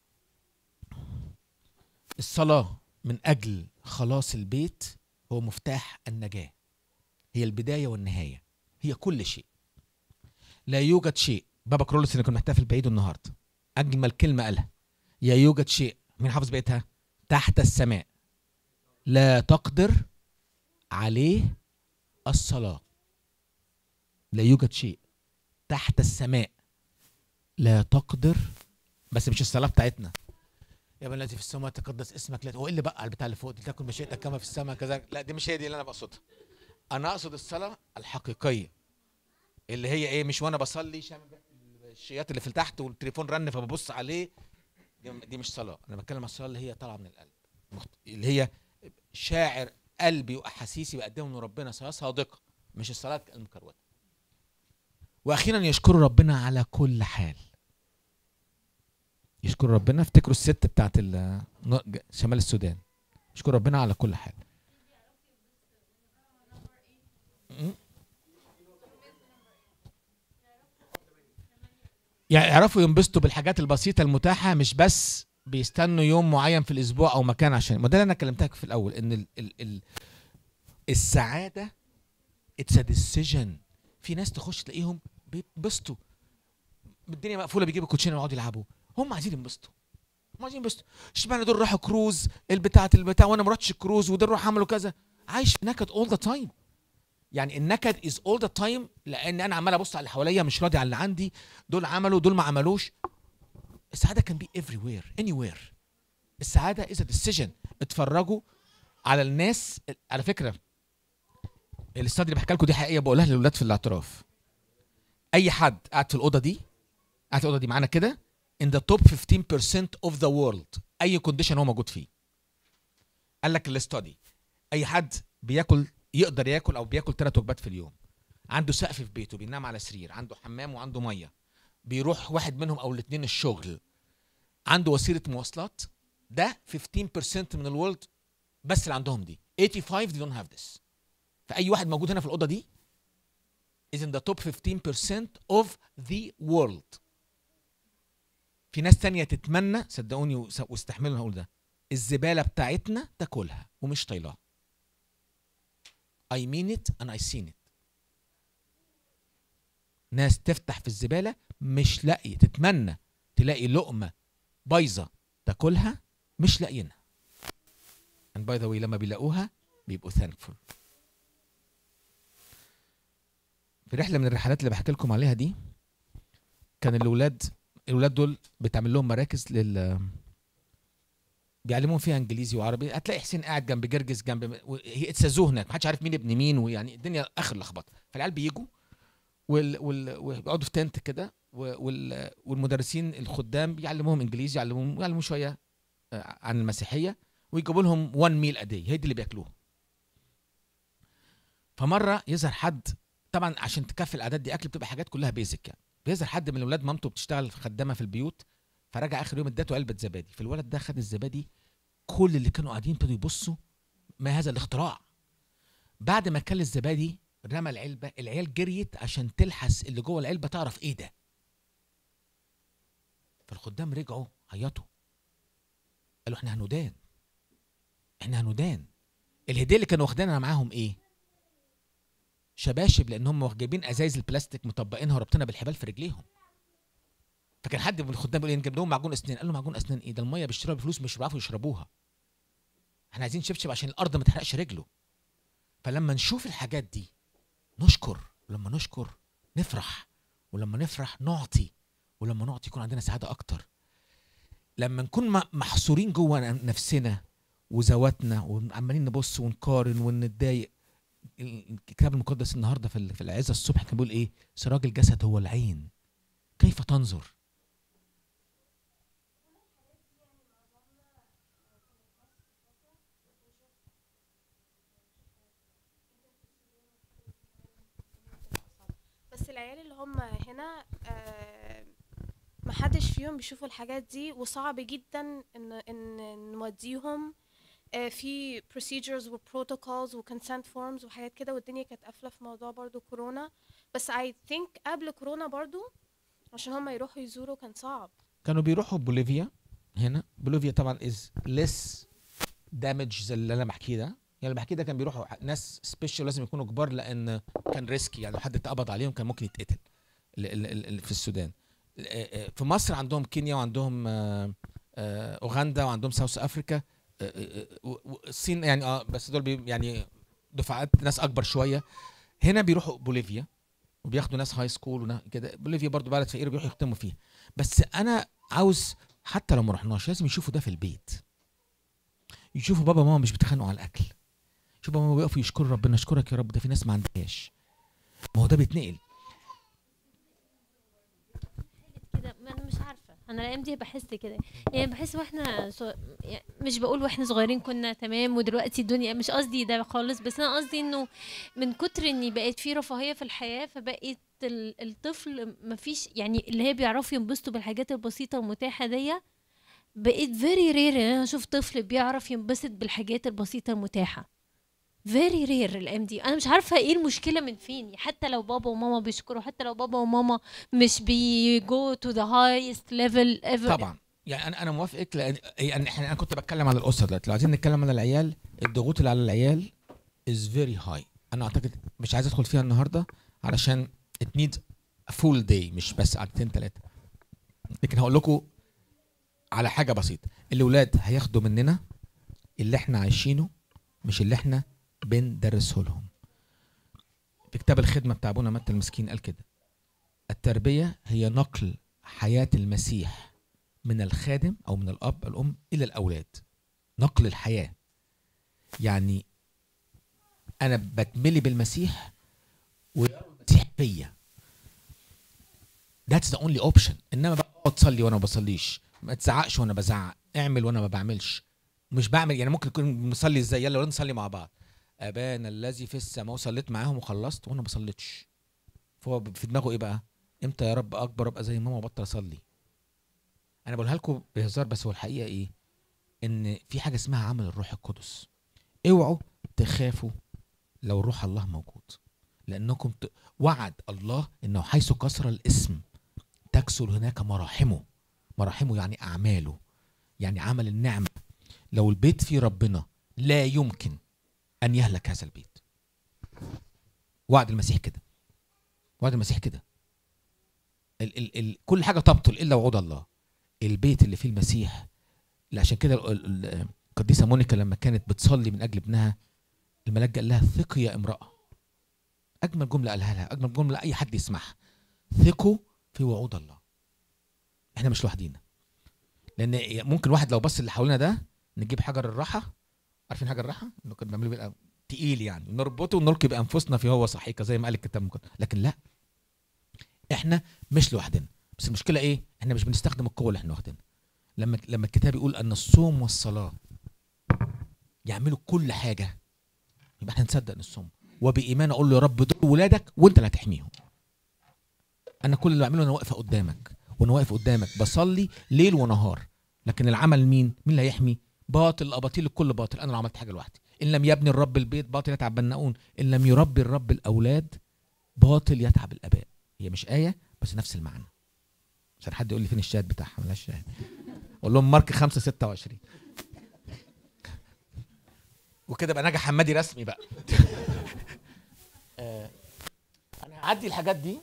الصلاة من أجل خلاص البيت هو مفتاح النجاة هي البداية والنهاية هي كل شيء لا يوجد شيء بابا كرولوس اللي كنا محتفل بعيده النهارده اجمل كلمه قالها يا يوجد شيء مين حافظ بقيتها تحت السماء لا تقدر عليه الصلاه لا يوجد شيء تحت السماء لا تقدر بس مش الصلاه بتاعتنا يا ابن الذي في السماء تقدس اسمك لا هو ايه اللي بقى على البتاع اللي فوق دي تكن مشيئتك كما في السماء كذا لا دي مش هي دي اللي انا بقصدها انا اقصد الصلاه الحقيقيه اللي هي ايه مش وانا بصلي شامم ريحة الشيات اللي في تحت والتليفون رن فببص عليه دي, دي مش صلاه انا بتكلم عن الصلاه اللي هي طالعه من القلب مخت- اللي هي شاعر قلبي واحاسيسي بقدمهم لربنا صلاه صادقه مش الصلاه المكروته واخيرا يشكروا ربنا على كل حال يشكروا ربنا افتكروا الست بتاعت ال- ن- شمال السودان يشكروا ربنا على كل حال م? يعني يعرفوا ينبسطوا بالحاجات البسيطة المتاحة مش بس بيستنوا يوم معين في الأسبوع أو مكان عشان ما ده اللي أنا كلمتك في الأول إن ال ال ال السعادة اتس ديسيجن في ناس تخش تلاقيهم بينبسطوا الدنيا مقفولة بيجيبوا كوتشينة ويقعدوا يلعبوا هم عايزين ينبسطوا هم عايزين ينبسطوا اشمعنى دول راحوا كروز البتاع البتاع وانا ما رحتش كروز ودول راحوا عملوا كذا عايش في نكد اول ذا تايم يعني النكد از اول ذا تايم لان انا عمال ابص على اللي حواليا مش راضي على اللي عندي دول عملوا دول ما عملوش السعاده كان بي everywhere وير اني وير السعاده از ديسيجن اتفرجوا على الناس على فكره الاستادي اللي بحكي لكم دي حقيقيه بقولها للاولاد في الاعتراف اي حد قاعد في الاوضه دي قاعد في الاوضه دي معانا كده in the top 15% of the world اي كونديشن هو موجود فيه قال لك الاستادي اي حد بياكل يقدر ياكل او بياكل ثلاث وجبات في اليوم عنده سقف في بيته بينام على سرير عنده حمام وعنده ميه بيروح واحد منهم او الاثنين الشغل عنده وسيله مواصلات ده 15% من الورلد بس اللي عندهم دي 85 they don't have this فاي واحد موجود هنا في الاوضه دي is in the top 15% of the world في ناس تانية تتمنى صدقوني وس- واستحملوا هقول ده الزبالة بتاعتنا تاكلها ومش طايلاها I mean it and I seen it ناس تفتح في الزبالة مش لاقية تتمنى تلاقي لقمة بايظة تاكلها مش لاقيينها and by the way لما بيلاقوها بيبقوا thankful في رحلة من الرحلات اللي بحكي لكم عليها دي كان الولاد الولاد دول بتعمل لهم مراكز لل بيعلموهم فيها انجليزي وعربي هتلاقي حسين قاعد جنب جرجس جنب هي اتسازوه هناك محدش عارف مين ابن مين ويعني الدنيا اخر لخبطه فالعيال بيجوا وال... وال... ويقعدوا في تنت كده و- وال- والمدرسين الخدام بيعلموهم انجليزي يعلموهم يعلموهم شويه آه، عن المسيحيه ويجيبوا لهم وان ميل ادي هي دي اللي بياكلوها فمره يظهر حد طبعا عشان تكفي الاعداد دي اكل بتبقى حاجات كلها بيزك يعني بيظهر حد من الاولاد مامته بتشتغل في خدامه في البيوت فرجع اخر يوم اداته علبه زبادي فالولد ده خد الزبادي كل اللي كانوا قاعدين ابتدوا يبصوا ما هذا الاختراع بعد ما كل الزبادي رمى العلبه العيال جريت عشان تلحس اللي جوه العلبه تعرف ايه ده فالخدام رجعوا عيطوا قالوا احنا هندان احنا هندان الهديه اللي كانوا واخدينها معاهم ايه شباشب لان هم جايبين ازايز البلاستيك مطبقينها وربطنا بالحبال في رجليهم فكان حد من الخدام بيقول ايه نجيب لهم معجون اسنان قال له معجون اسنان ايه ده الميه بيشتروها بفلوس مش بيعرفوا يشربوها احنا عايزين شبشب عشان الارض ما تحرقش رجله فلما نشوف الحاجات دي نشكر ولما نشكر نفرح ولما نفرح نعطي ولما نعطي يكون عندنا سعاده اكتر لما نكون م- محصورين جوه نفسنا وذواتنا وعمالين نبص ونقارن ونتضايق الكتاب المقدس النهارده في ال- في العزه الصبح كان بيقول ايه سراج الجسد هو العين كيف تنظر بس العيال اللي هم هنا آه، محدش فيهم بيشوفوا الحاجات دي وصعب جدا ان ان نوديهم آه، في procedures و protocols و consent forms وحاجات كده والدنيا كانت قافله في موضوع برضو كورونا بس I think قبل كورونا برضو عشان هم يروحوا يزوروا كان صعب كانوا بيروحوا بوليفيا هنا بوليفيا طبعا از ليس دامج زي اللي انا بحكيه ده يعني اللي بحكيه ده كان بيروحوا ناس سبيشال لازم يكونوا كبار لان كان ريسكي يعني لو حد اتقبض عليهم كان ممكن يتقتل ال- ال- ال- ال- في السودان آه، آه، في مصر عندهم كينيا وعندهم آه، آه، اوغندا وعندهم ساوث افريكا آه، آه، آه، و- و- الصين يعني اه بس دول بي يعني دفعات ناس اكبر شويه هنا بيروحوا بوليفيا وبياخدوا ناس هاي سكول ونا- كده بوليفيا برضو بلد فقير بيروحوا يختموا فيها بس انا عاوز حتى لو ما رحناش لازم يشوفوا ده في البيت يشوفوا بابا وماما مش بيتخانقوا على الاكل شوفوا بابا بيقفوا يشكروا ربنا اشكرك يا رب ده في ناس ما عندهاش ما هو ده بيتنقل كده ما انا مش عارفه انا الايام دي بحس كده يعني بحس واحنا صو... يعني مش بقول واحنا صغيرين كنا تمام ودلوقتي الدنيا مش قصدي ده خالص بس انا قصدي انه من كتر ان بقت في رفاهيه في الحياه فبقت ال- الطفل مفيش يعني اللي هي بيعرفوا ينبسطوا بالحاجات البسيطه المتاحه دي بقيت فيري رير ان انا اشوف طفل بيعرف ينبسط بالحاجات البسيطه المتاحه فيري رير الايام دي انا مش عارفه ايه المشكله من فين حتى لو بابا وماما بيشكروا حتى لو بابا وماما مش بيجو تو ذا هايست ليفل ايفر طبعا يعني انا انا موافقك لان يعني احنا انا كنت بتكلم على الاسره دلوقتي لو عايزين نتكلم على العيال الضغوط اللي على العيال از فيري هاي انا اعتقد مش عايز ادخل فيها النهارده علشان ات نيد فول داي مش بس قعدتين ثلاثه لكن هقول لكم على حاجه بسيطه الاولاد هياخدوا مننا اللي احنا عايشينه مش اللي احنا بندرسه لهم في كتاب الخدمه بتاع ابونا متى المسكين قال كده التربيه هي نقل حياه المسيح من الخادم او من الاب الام الى الاولاد نقل الحياه يعني انا بتملي بالمسيح ويرى المسيح فيا ذاتس ذا اونلي اوبشن انما بقى اقعد تصلي وانا ما بصليش ما تزعقش وانا بزعق اعمل وانا ما بعملش مش بعمل يعني ممكن يكون مصلي ازاي يلا ولا نصلي مع بعض ابانا الذي في السماء وصليت معاهم وخلصت وانا ما بصليتش فهو في دماغه ايه بقى امتى يا رب اكبر ابقى زي ماما وبطل اصلي انا بقولها لكم بهزار بس هو الحقيقه ايه ان في حاجه اسمها عمل الروح القدس اوعوا تخافوا لو روح الله موجود لانكم ت... وعد الله انه حيث كسر الاسم تكسر هناك مراحمه مراحمه يعني اعماله يعني عمل النعمه لو البيت فيه ربنا لا يمكن ان يهلك هذا البيت وعد المسيح كده وعد المسيح كده ال ال ال كل حاجه تبطل الا وعود الله البيت اللي فيه المسيح اللي عشان كده ال- ال- القديسه مونيكا لما كانت بتصلي من اجل ابنها الملاك قال لها ثقي يا امراه اجمل جمله قالها لها اجمل جمله اي حد يسمعها ثقوا في وعود الله احنا مش لوحدينا لان ممكن واحد لو بص اللي حوالينا ده نجيب حجر الراحه عارفين حجر الراحه انه كان بيعملوا بيه تقيل يعني نربطه ونلقي بانفسنا في هو صحيكه زي ما قال الكتاب المقدس لكن لا احنا مش لوحدنا بس المشكله ايه احنا مش بنستخدم القوه اللي احنا واخدينها لما لما الكتاب يقول ان الصوم والصلاه يعملوا كل حاجه يبقى احنا نصدق ان الصوم وبايمان اقول له يا رب دول ولادك وانت اللي هتحميهم انا كل اللي بعمله انا واقف قدامك وانا واقف قدامك بصلي ليل ونهار لكن العمل مين مين اللي هيحمي باطل اباطيل الكل باطل انا لو عملت حاجه لوحدي ان لم يبني الرب البيت باطل يتعب البناؤون ان لم يربي الرب الاولاد باطل يتعب الاباء هي مش ايه بس نفس المعنى عشان حد يقول لي فين الشاهد بتاعها ملاش شاهد اقول لهم مارك 5 26 وكده بقى نجا حمادي رسمي بقى آه، انا هعدي الحاجات دي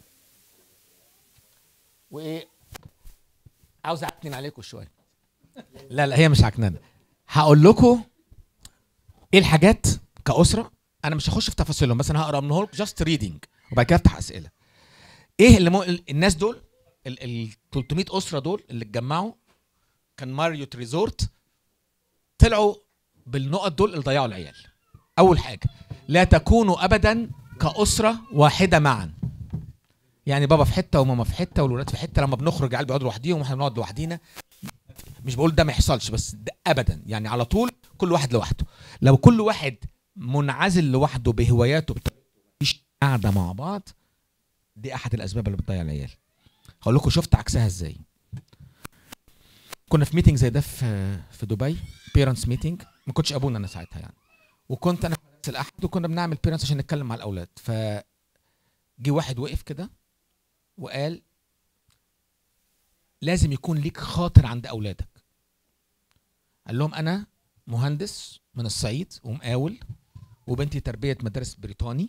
وايه عاوز اعكنن عليكم شويه لا لا هي مش عكننه هقول لكم ايه الحاجات كاسره انا مش هخش في تفاصيلهم بس انا هقرا منهم جاست ريدنج وبعد كده افتح اسئله ايه اللي مو... الناس دول ال ال 300 اسره دول اللي اتجمعوا كان ماريوت ريزورت طلعوا بالنقط دول اللي ضيعوا العيال اول حاجه لا تكونوا ابدا كاسره واحده معا يعني بابا في حته وماما في حته والولاد في حته لما بنخرج العيال بيقعدوا لوحديهم واحنا بنقعد لوحدينا مش بقول ده ما يحصلش بس ده ابدا يعني على طول كل واحد لوحده لو كل واحد منعزل لوحده بهواياته مفيش قاعده مع بعض دي احد الاسباب اللي بتضيع العيال هقول لكم شفت عكسها ازاي كنا في ميتنج زي ده في في دبي بيرنتس ميتنج ما كنتش ابونا انا ساعتها يعني وكنت انا في مدرسة الاحد وكنا بنعمل بيرنتس عشان نتكلم مع الاولاد ف جه واحد وقف كده وقال لازم يكون ليك خاطر عند اولادك قال لهم انا مهندس من الصعيد ومقاول وبنتي تربيه مدارس بريطاني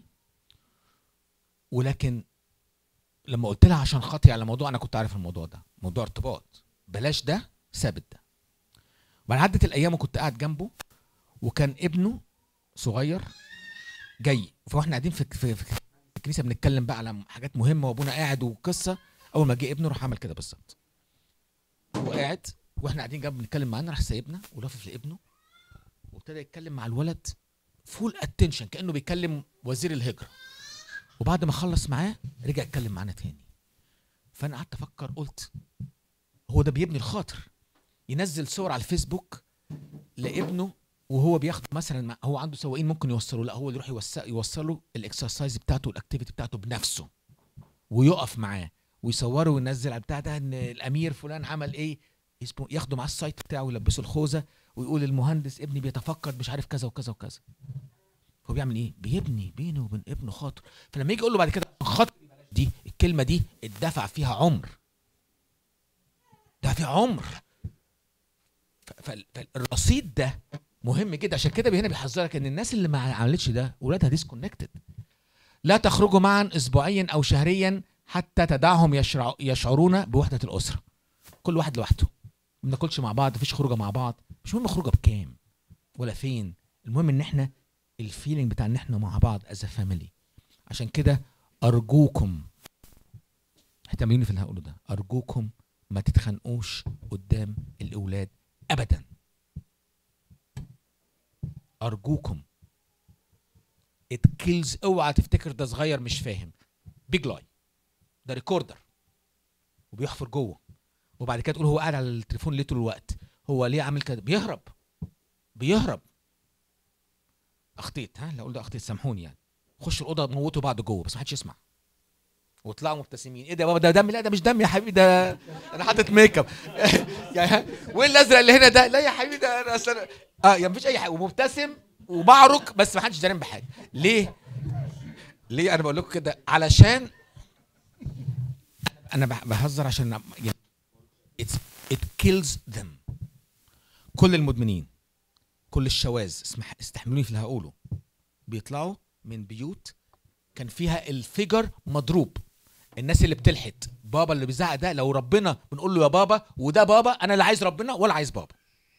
ولكن لما قلت لها عشان خاطري على موضوع انا كنت عارف الموضوع ده موضوع ارتباط بلاش ده ثابت ده وبعد عدت الايام وكنت قاعد جنبه وكان ابنه صغير جاي فاحنا قاعدين في في, في الكنيسه بنتكلم بقى على حاجات مهمه وابونا قاعد وقصه اول ما جه ابنه راح عمل كده بالظبط هو قاعد واحنا قاعدين جنب بنتكلم معانا راح سايبنا ولافف لابنه وابتدى يتكلم مع الولد فول اتنشن كانه بيكلم وزير الهجره وبعد ما خلص معاه رجع يتكلم معانا تاني فانا قعدت افكر قلت هو ده بيبني الخاطر ينزل صور على الفيسبوك لابنه وهو بياخد مثلا مع- هو عنده سواقين ممكن يوصلوا لا هو اللي يروح يوصل يوصله الاكسرسايز بتاعته الاكتيفيتي بتاعته بنفسه ويقف معاه ويصوره وينزل على بتاع ده ان الامير فلان عمل ايه اسمه ياخده معاه السايت بتاعه ويلبسه الخوذه ويقول المهندس ابني بيتفقد مش عارف كذا وكذا وكذا هو بيعمل ايه بيبني بينه وبين ابنه خاطر فلما يجي يقول له بعد كده خاطر دي الكلمه دي اتدفع فيها عمر ده فيها عمر ف- فال- فالرصيد ده مهم جدا عشان كده هنا بيحذرك ان الناس اللي ما عملتش ده اولادها ديسكونكتد لا تخرجوا معا اسبوعيا او شهريا حتى تدعهم يشرع يشعرون بوحده الاسره كل واحد لوحده ما بناكلش مع بعض مفيش خروجه مع بعض مش مهم خروجه بكام ولا فين المهم ان احنا الفيلينج بتاع ان احنا مع بعض از فاميلي عشان كده ارجوكم احتملوني في اللي هقوله ده ارجوكم ما تتخانقوش قدام الاولاد ابدا ارجوكم ات كيلز اوعى تفتكر ده صغير مش فاهم بيج لاي ده ريكوردر وبيحفر جوه وبعد كده تقول هو قاعد على التليفون ليه طول الوقت هو ليه عامل كده بيهرب بيهرب اخطيت ها لو قلت اخطيت سامحوني يعني خش الاوضه موتوا بعض جوه بس محدش يسمع وطلعوا مبتسمين ايه ده يا بابا ده دم لا ده مش دم يا حبيبي ده انا حاطط ميك اب يعني وايه الازرق اللي هنا ده لا يا حبيبي ده انا أصل أنا- اه يعني مفيش اي حاجه ومبتسم وبعرك بس ما حدش دارين بحاجه ليه ليه انا بقول لكم كده علشان انا بح- بهزر عشان يعني it's, it kills them كل المدمنين كل الشواذ اسمح استحملوني في اللي هقوله بيطلعوا من بيوت كان فيها الفجر مضروب الناس اللي بتلحد بابا اللي بيزعق ده لو ربنا بنقول له يا بابا وده بابا انا لا عايز ربنا ولا عايز بابا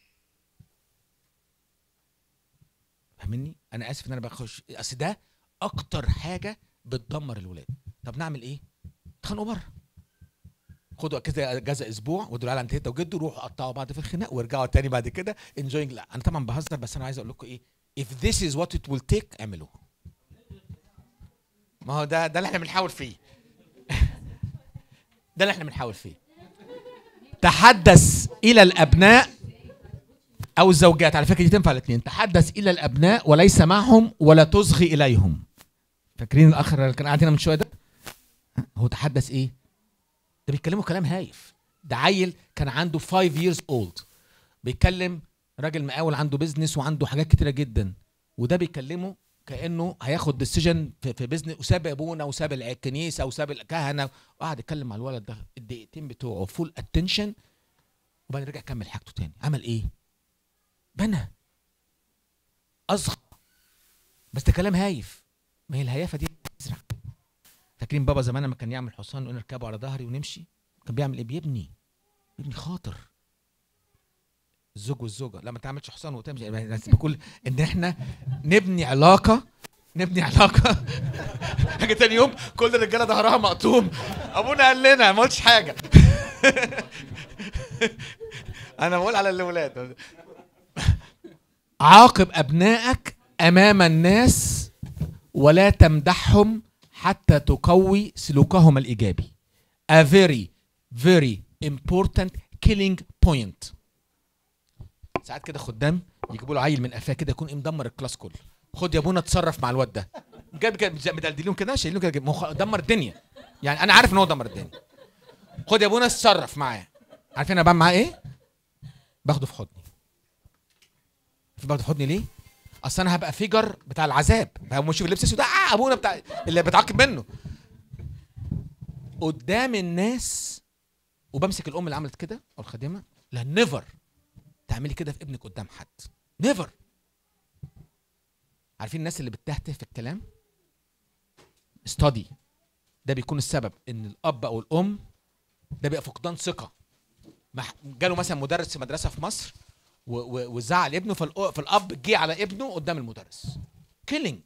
فاهمني انا اسف ان انا بخش اصل ده اكتر حاجه بتدمر الولاد طب نعمل ايه اتخانقوا بره خدوا كده اجازه اسبوع ودول على تيتا وجدوا روحوا قطعوا بعض في الخناق وارجعوا تاني بعد كده انجوينج لا انا طبعا بهزر بس انا عايز اقول لكم ايه if this is what it will take اعملوه ما هو ده ده اللي احنا بنحاول فيه ده اللي احنا بنحاول فيه تحدث الى الابناء او الزوجات على فكره دي تنفع الاثنين تحدث الى الابناء وليس معهم ولا تصغي اليهم فاكرين الاخر اللي كان قاعد هنا من شويه ده هو تحدث ايه ده بيتكلموا كلام هايف ده عيل كان عنده 5 years old بيتكلم راجل مقاول عنده بيزنس وعنده حاجات كتيره جدا وده بيكلمه كانه هياخد ديسيجن في, في بيزنس وساب ابونا وساب الكنيسه وساب الكهنه وقعد يتكلم مع الولد ده الدقيقتين بتوعه فول اتنشن وبعدين رجع كمل حاجته تاني عمل ايه؟ بنى اصغى بس ده كلام هايف ما هي الهيافه دي تزرع فاكرين بابا زمان لما كان يعمل حصان ونركبه على ظهري ونمشي كان بيعمل ايه بيبني بيبني خاطر الزوج والزوجه لا ما تعملش حصان وتمشي يعني بس بقول ان احنا نبني علاقه نبني علاقه حاجه تاني يوم كل الرجاله ظهرها مقطوم ابونا قال لنا ما قلتش حاجه انا بقول على الاولاد عاقب ابنائك امام الناس ولا تمدحهم حتى تقوي سلوكهم الايجابي a very very important killing point ساعات كده خدام يجيبوا له عيل من قفاه كده يكون إيه مدمر الكلاس كله خد يا ابونا اتصرف مع الواد ده جاب كده مدلدلينهم كده شايلينه كده ما هو دمر الدنيا يعني انا عارف ان هو دمر الدنيا خد يا ابونا اتصرف معاه عارفين انا بعمل معاه ايه باخده في حضني في باخده في حضني ليه اصل انا هبقى فيجر بتاع العذاب هو مش اللبس اسود اه ابونا بتاع اللي بتعاقب منه قدام الناس وبمسك الام اللي عملت كده او الخادمه لا نيفر تعملي كده في ابنك قدام حد نيفر عارفين الناس اللي بتهته في الكلام استادي ده بيكون السبب ان الاب او الام ده بيبقى فقدان ثقه مح- جاله مثلا مدرس في مدرسه في مصر و- و- وزعل ابنه فالأ- فالاب جه على ابنه قدام المدرس كيلينج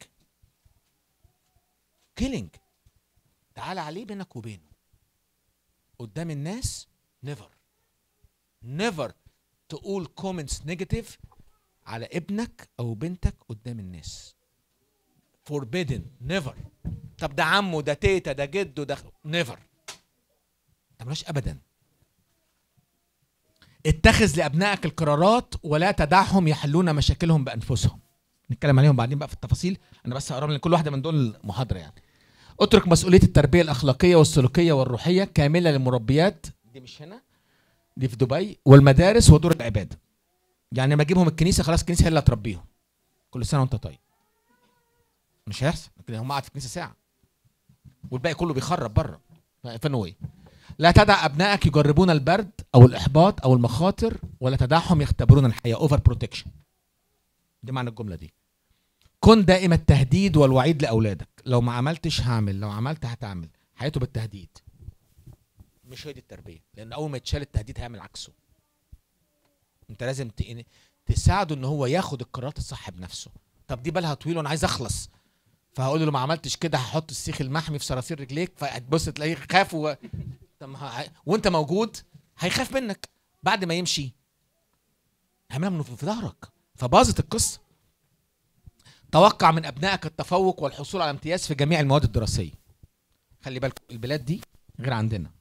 كيلينج تعالى عليه بينك وبينه قدام الناس نيفر نيفر تقول كومنتس نيجاتيف على ابنك او بنتك قدام الناس forbidden never طب ده عمه ده تيتا ده جده ده never تعملوش ابدا اتخذ لابنائك القرارات ولا تدعهم يحلون مشاكلهم بانفسهم نتكلم عليهم بعدين بقى في التفاصيل انا بس هقرا لكل واحده من دول محاضره يعني اترك مسؤوليه التربيه الاخلاقيه والسلوكيه والروحيه كامله للمربيات دي مش هنا دي في دبي والمدارس ودور العباده يعني لما اجيبهم الكنيسه خلاص الكنيسه هي اللي هتربيهم كل سنه وانت طيب مش هيحصل لكن هم قاعد في الكنيسه ساعه والباقي كله بيخرب بره فانه ايه لا تدع ابنائك يجربون البرد او الاحباط او المخاطر ولا تدعهم يختبرون الحياه اوفر بروتكشن دي معنى الجمله دي كن دائم التهديد والوعيد لاولادك لو ما عملتش هعمل لو عملت هتعمل حياته بالتهديد مش هي دي التربيه لان اول ما يتشال التهديد هيعمل عكسه انت لازم ت- تساعده ان هو ياخد القرارات الصح بنفسه طب دي بالها طويل وانا عايز اخلص فهقول له لو ما عملتش كده هحط السيخ المحمي في صراصير رجليك فهتبص تلاقيه خاف و... طب ما ه- وانت موجود هيخاف منك بعد ما يمشي هيعملها من في ظهرك فباظت القصه توقع من ابنائك التفوق والحصول على امتياز في جميع المواد الدراسيه خلي بالكم البلاد دي غير عندنا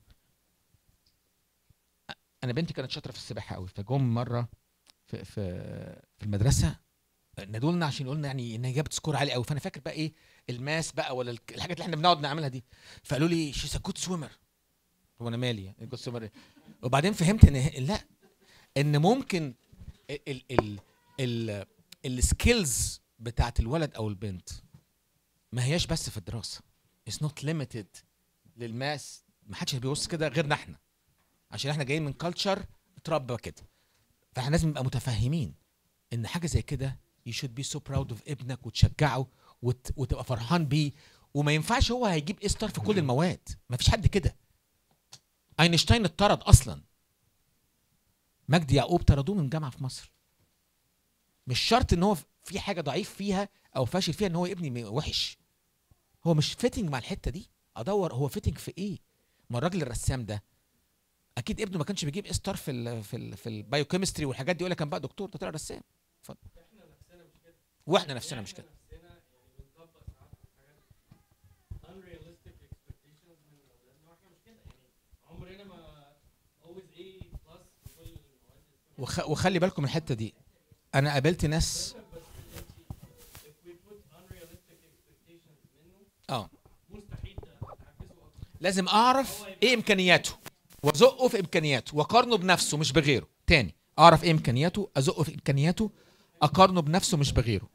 انا بنتي كانت شاطره في السباحه قوي فجم مره في في في المدرسه نادوا لنا عشان يقولوا لنا يعني ان هي جابت سكور عالي قوي فانا فاكر بقى ايه الماس بقى ولا الك- الحاجات اللي احنا بنقعد نعملها دي فقالوا لي شيز ا جود سويمر هو انا مالي جود سويمر وبعدين فهمت ان هي- لا ان ممكن ال ال ال ال السكيلز بتاعت الولد او البنت ما هياش بس في الدراسه اتس نوت ليميتد للماس ما حدش بيبص كده غيرنا احنا عشان احنا جايين من كلتشر اتربى كده فاحنا لازم نبقى متفهمين ان حاجه زي كده you should be so proud of ابنك وتشجعه وت... وتبقى فرحان بيه وما ينفعش هو هيجيب ايه ستار في كل المواد ما فيش حد كده اينشتاين اتطرد اصلا مجدي يعقوب طردوه من جامعه في مصر مش شرط ان هو في حاجه ضعيف فيها او فاشل فيها ان هو ابني م- وحش هو مش فيتنج مع الحته دي ادور هو فيتنج في ايه ما الراجل الرسام ده اكيد ابنه ما كانش بيجيب ستار في ال في ال في البايوكيمستري والحاجات دي يقول لك كان بقى دكتور ده طلع رسام اتفضل واحنا نفسنا مش كده نفسنا يعني بنطبق ساعات حاجات unrealistic expectations من اولادنا واحنا مش كده يعني بينما always A plus في كل المواد وخ... وخلي بالكم من الحته دي انا قابلت ناس بس انت if we put unrealistic expectations منه اه مستحيل تحفزه اكتر لازم اعرف ايه امكانياته وازقه في امكانياته واقارنه بنفسه مش بغيره تاني اعرف ايه امكانياته ازقه في امكانياته اقارنه بنفسه مش بغيره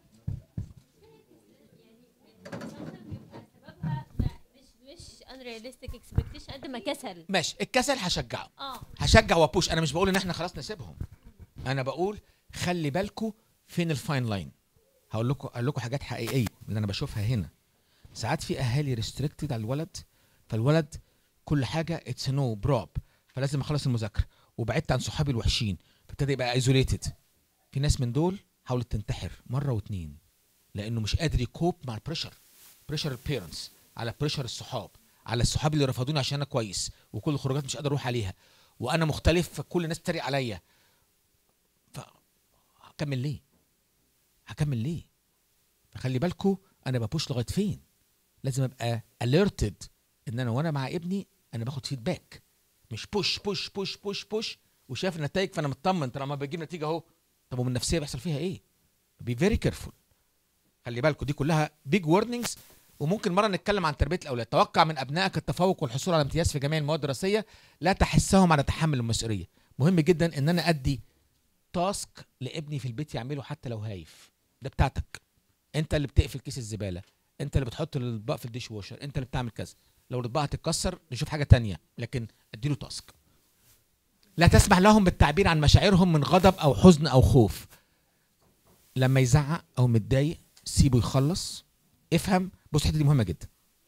مش مش unrealistic expectation قد ما كسل ماشي الكسل هشجعه اه هشجع وابوش انا مش بقول ان احنا خلاص نسيبهم انا بقول خلي بالكم فين الفاين لاين هقول لكم اقول لكم حاجات حقيقيه اللي انا بشوفها هنا ساعات في اهالي ريستريكتد على الولد فالولد كل حاجه اتس نو بروب فلازم اخلص المذاكره وبعدت عن صحابي الوحشين فابتدى يبقى ايزوليتد في ناس من دول حاولت تنتحر مره واتنين لانه مش قادر يكوب مع البريشر بريشر البيرنتس على بريشر الصحاب على الصحاب اللي رفضوني عشان انا كويس وكل الخروجات مش قادر اروح عليها وانا مختلف فكل الناس تتريق عليا ف هكمل ليه هكمل ليه فخلي بالكو انا ببوش لغايه فين لازم ابقى alerted ان انا وانا مع ابني انا باخد فيدباك مش بوش بوش بوش بوش بوش وشايف النتائج فانا مطمن طالما بجيب نتيجه اهو طب ومن النفسيه بيحصل فيها ايه بي فيري كيرفول خلي بالكم دي كلها بيج وورنينجز وممكن مره نتكلم عن تربيه الاولاد توقع من ابنائك التفوق والحصول على امتياز في جميع المواد الدراسيه لا تحسهم على تحمل المسؤوليه مهم جدا ان انا ادي تاسك لابني في البيت يعمله حتى لو هايف ده بتاعتك انت اللي بتقفل كيس الزباله انت اللي بتحط الاطباق في الديش ووشر انت اللي بتعمل كذا لو الاطباق هتتكسر نشوف حاجه تانية لكن اديله تاسك لا تسمح لهم بالتعبير عن مشاعرهم من غضب او حزن او خوف لما يزعق او متضايق سيبه يخلص افهم بص الحته دي مهمه جدا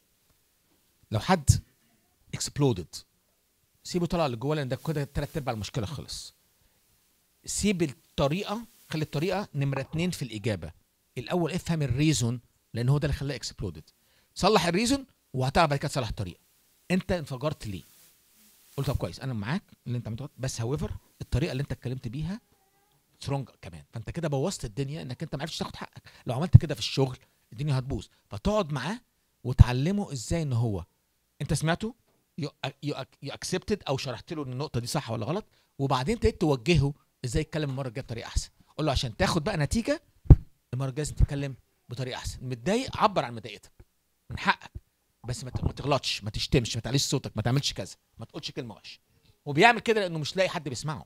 لو حد اكسبلودد سيبه طلع اللي جوه لان ده كده تلات ارباع المشكله خلص سيب الطريقه خلي الطريقه نمره اتنين في الاجابه الاول افهم الريزون لان هو ده اللي خلاه اكسبلودد صلح الريزون وهتعرف بعد كده تصلح الطريقه انت انفجرت ليه قلت طب كويس انا معاك اللي انت عملته بس هاويفر الطريقه اللي انت اتكلمت بيها سترونج كمان فانت كده بوظت الدنيا انك انت ما عرفتش تاخد حقك لو عملت كده في الشغل الدنيا هتبوظ فتقعد معاه وتعلمه ازاي ان هو انت سمعته يو اكسبتد او شرحت له ان النقطه دي صح ولا غلط وبعدين ابتديت توجهه ازاي يتكلم المره الجايه بطريقه احسن قول له عشان تاخد بقى نتيجه المره الجايه لازم تتكلم بطريقه احسن متضايق عبر عن مضايقتك من حقك بس ما ت- ما تغلطش ما تشتمش ما تعليش صوتك ما تعملش كذا ما تقولش كلمه وحشه وبيعمل كده لانه مش لاقي حد بيسمعه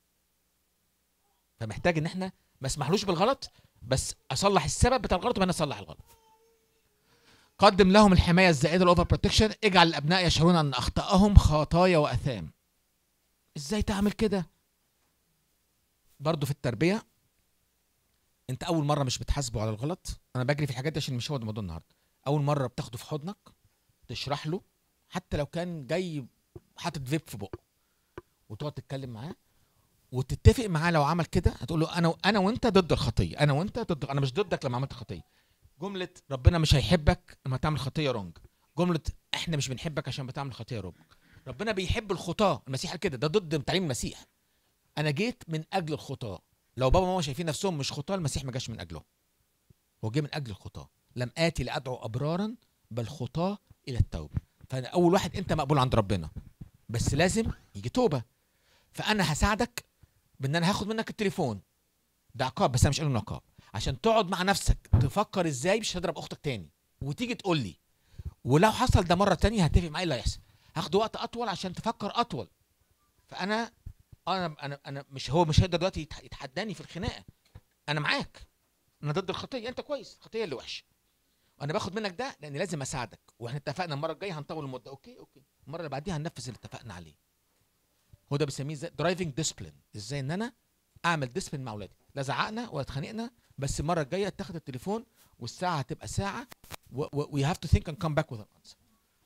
فمحتاج ان احنا ما اسمحلوش بالغلط بس اصلح السبب بتاع الغلط وانا اصلح الغلط قدم لهم الحمايه الزائده الاوفر بروتكشن اجعل الابناء يشعرون ان اخطائهم خطايا واثام ازاي تعمل كده برضه في التربيه انت اول مره مش بتحاسبه على الغلط انا بجري في الحاجات دي عشان مش هو ده الموضوع النهارده اول مره بتاخده في حضنك تشرح له حتى لو كان جاي حاطط فيب في بقه وتقعد تتكلم معاه وتتفق معاه لو عمل كده هتقول له انا انا وانت ضد الخطيه انا وانت ضد انا مش ضدك لما عملت خطيه جمله ربنا مش هيحبك لما تعمل خطيه رونج جمله احنا مش بنحبك عشان بتعمل خطيه رونج ربنا بيحب الخطاه المسيح قال كده ده ضد تعليم المسيح انا جيت من اجل الخطاه لو بابا وماما شايفين نفسهم مش خطاه المسيح ما جاش من اجلهم هو جه من اجل الخطاه لم اتي لادعو ابرارا بل خطاه الى التوبه فانا اول واحد انت مقبول عند ربنا بس لازم يجي توبه فانا هساعدك بان انا هاخد منك التليفون ده عقاب بس انا مش قايل انه عقاب عشان تقعد مع نفسك تفكر ازاي مش هضرب اختك تاني وتيجي تقول لي ولو حصل ده مره تانية هتفق معايا اللي هيحصل هاخد وقت اطول عشان تفكر اطول فانا انا انا انا مش هو مش هيقدر دلوقتي يتح- يتحداني في الخناقه انا معاك انا ضد الخطيه انت كويس الخطيه اللي وحشه انا باخد منك ده لان لازم اساعدك واحنا اتفقنا المره الجايه هنطول المده اوكي اوكي المره اللي بعديها هننفذ اللي اتفقنا عليه هو ده بيسميه ازاي درايفنج ديسبلين ازاي ان انا اعمل ديسبلين مع اولادي لا زعقنا ولا اتخانقنا بس المره الجايه تاخد التليفون والساعه هتبقى ساعه وي هاف تو ثينك اند كم باك وذ ان انسر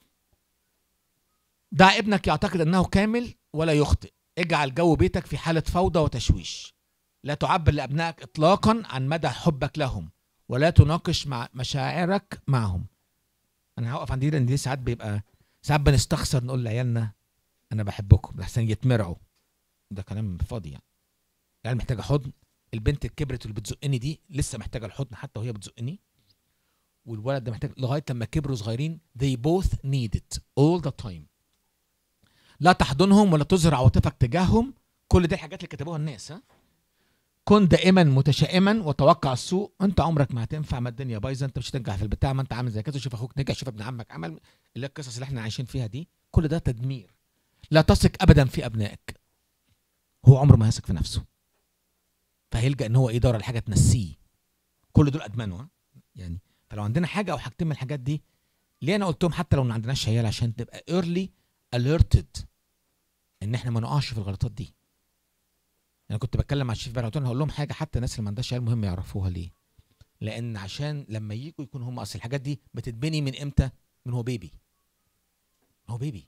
دع ابنك يعتقد انه كامل ولا يخطئ اجعل جو بيتك في حاله فوضى وتشويش لا تعبر لابنائك اطلاقا عن مدى حبك لهم ولا تناقش مع مشاعرك معهم انا هوقف عند دي لان دي ساعات بيبقى ساعات بنستخسر نقول لعيالنا انا بحبكم لحسن يتمرعوا ده كلام فاضي يعني العيال محتاجه حضن البنت الكبرت اللي بتزقني دي لسه محتاجه الحضن حتى وهي بتزقني والولد ده محتاج لغايه لما كبروا صغيرين they both need it all the time لا تحضنهم ولا تظهر عواطفك تجاههم كل دي الحاجات اللي كتبوها الناس ها كن دائما متشائما وتوقع السوء انت عمرك ما هتنفع ما الدنيا بايظه انت مش هتنجح في البتاع ما انت عامل زي كده شوف اخوك نجح شوف ابن عمك عمل اللي هي القصص اللي احنا عايشين فيها دي كل ده تدمير لا تثق ابدا في ابنائك هو عمره ما يثق في نفسه فهيلجا ان هو يدور على حاجه تنسيه كل دول ادمانوا ها؟ يعني فلو عندنا حاجه او حاجتين من الحاجات دي ليه انا قلتهم حتى لو ما عندناش عيال عشان تبقى early alerted ان احنا ما نقعش في الغلطات دي انا كنت بتكلم مع الشيف بقى قلت لهم هقول لهم حاجه حتى الناس اللي ما عندهاش عيال مهم يعرفوها ليه لان عشان لما يجوا يكون هم اصل الحاجات دي بتتبني من امتى من هو بيبي هو بيبي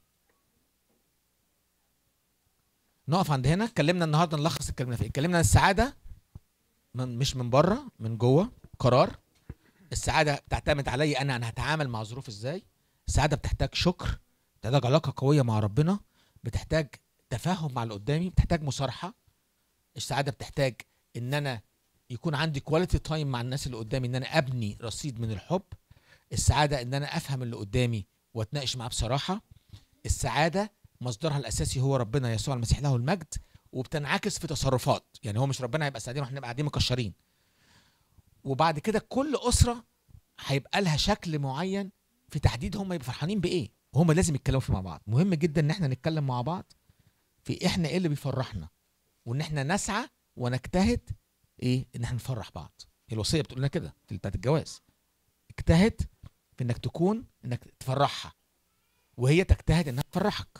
نقف عند هنا اتكلمنا النهارده نلخص اتكلمنا في إيه؟ اتكلمنا عن السعاده من مش من بره من جوه قرار السعاده بتعتمد عليا انا انا هتعامل مع ظروف ازاي السعاده بتحتاج شكر بتحتاج علاقه قويه مع ربنا بتحتاج تفاهم مع اللي قدامي بتحتاج مصارحه السعاده بتحتاج ان انا يكون عندي كواليتي تايم مع الناس اللي قدامي ان انا ابني رصيد من الحب السعاده ان انا افهم اللي قدامي واتناقش معاه بصراحه السعاده مصدرها الاساسي هو ربنا يسوع المسيح له المجد وبتنعكس في تصرفات يعني هو مش ربنا هيبقى سعيدين واحنا نبقى قاعدين مكشرين وبعد كده كل اسره هيبقى لها شكل معين في تحديد هم يبقوا فرحانين بايه وهم لازم يتكلموا فيه مع بعض مهم جدا ان احنا نتكلم مع بعض في احنا ايه اللي بيفرحنا وان احنا نسعى ونجتهد ايه ان احنا نفرح بعض الوصيه بتقول لنا كده في بتاعت الجواز اجتهد في انك تكون انك تفرحها وهي تجتهد انها تفرحك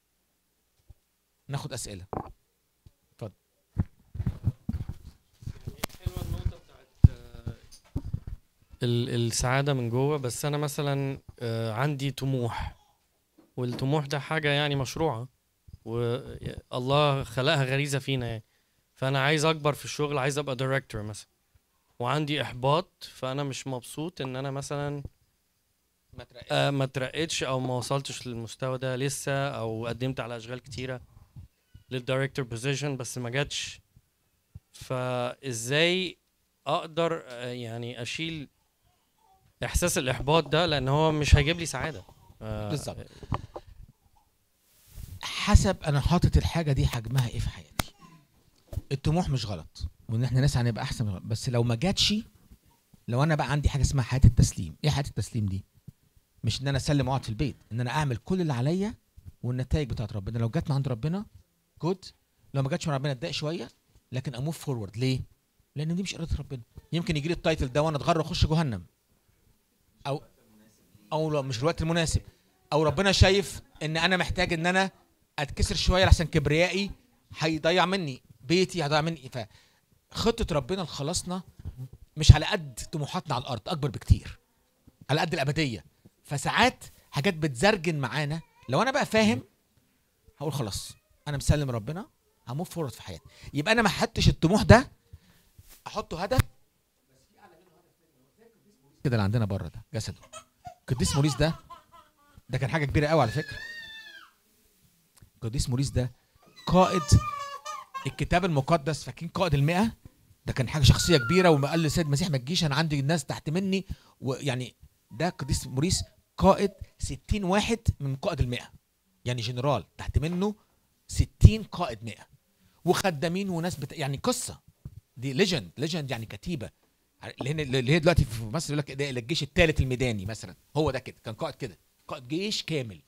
ناخد اسئله حلوه النقطه بتاعت آه، ال- السعاده من جوه بس انا مثلا آه، عندي طموح والطموح ده حاجه يعني مشروعه والله خلقها غريزه فينا يعني فانا عايز اكبر في الشغل عايز ابقى دايركتور مثلا وعندي احباط فانا مش مبسوط ان انا مثلا ما ترققش. آه، ما اترقتش او ما وصلتش للمستوى ده لسه او قدمت على اشغال كتيره للدايركتور بوزيشن بس ما جاتش فازاي اقدر آه، يعني اشيل احساس الاحباط ده لان هو مش هيجيب لي سعاده آه، بالظبط. حسب انا حاطط الحاجه دي حجمها ايه في حياتي الطموح مش غلط وان احنا نسعى نبقى احسن من غلط. بس لو ما جاتش لو انا بقى عندي حاجه اسمها حياه التسليم ايه حياه التسليم دي مش ان انا اسلم واقعد في البيت ان انا اعمل كل اللي عليا والنتائج بتاعت ربنا لو جت من عند ربنا جود لو ما جاتش من ربنا اتضايق شويه لكن اموف فورورد ليه لان دي مش اراده ربنا يمكن يجي لي التايتل ده وانا اتغر واخش جهنم او او لو مش الوقت المناسب او ربنا شايف ان انا محتاج ان انا اتكسر شويه عشان كبريائي هيضيع مني بيتي هيضيع مني فخطه ربنا لخلاصنا مش على قد طموحاتنا على الارض اكبر بكتير على قد الابديه فساعات حاجات بتزرجن معانا لو انا بقى فاهم هقول خلاص انا مسلم ربنا هموف فورورد في حياتي يبقى انا ما حطش الطموح ده احطه هدف كده اللي عندنا بره ده جسده قديس موريس ده ده كان حاجه كبيره قوي على فكره قديس موريس ده قائد الكتاب المقدس فاكرين قائد المئة ده كان حاجه شخصيه كبيره وما قال للسيد المسيح ما تجيش انا عندي الناس تحت مني ويعني ده قديس موريس قائد 60 واحد من قائد المئة يعني جنرال تحت منه 60 قائد مئة وخدامين وناس بت... يعني قصه دي ليجند ليجند يعني كتيبه اللي هنا اللي هي دلوقتي في مصر يقول لك ده الجيش الثالث الميداني مثلا هو ده كده كان قائد كده قائد جيش كامل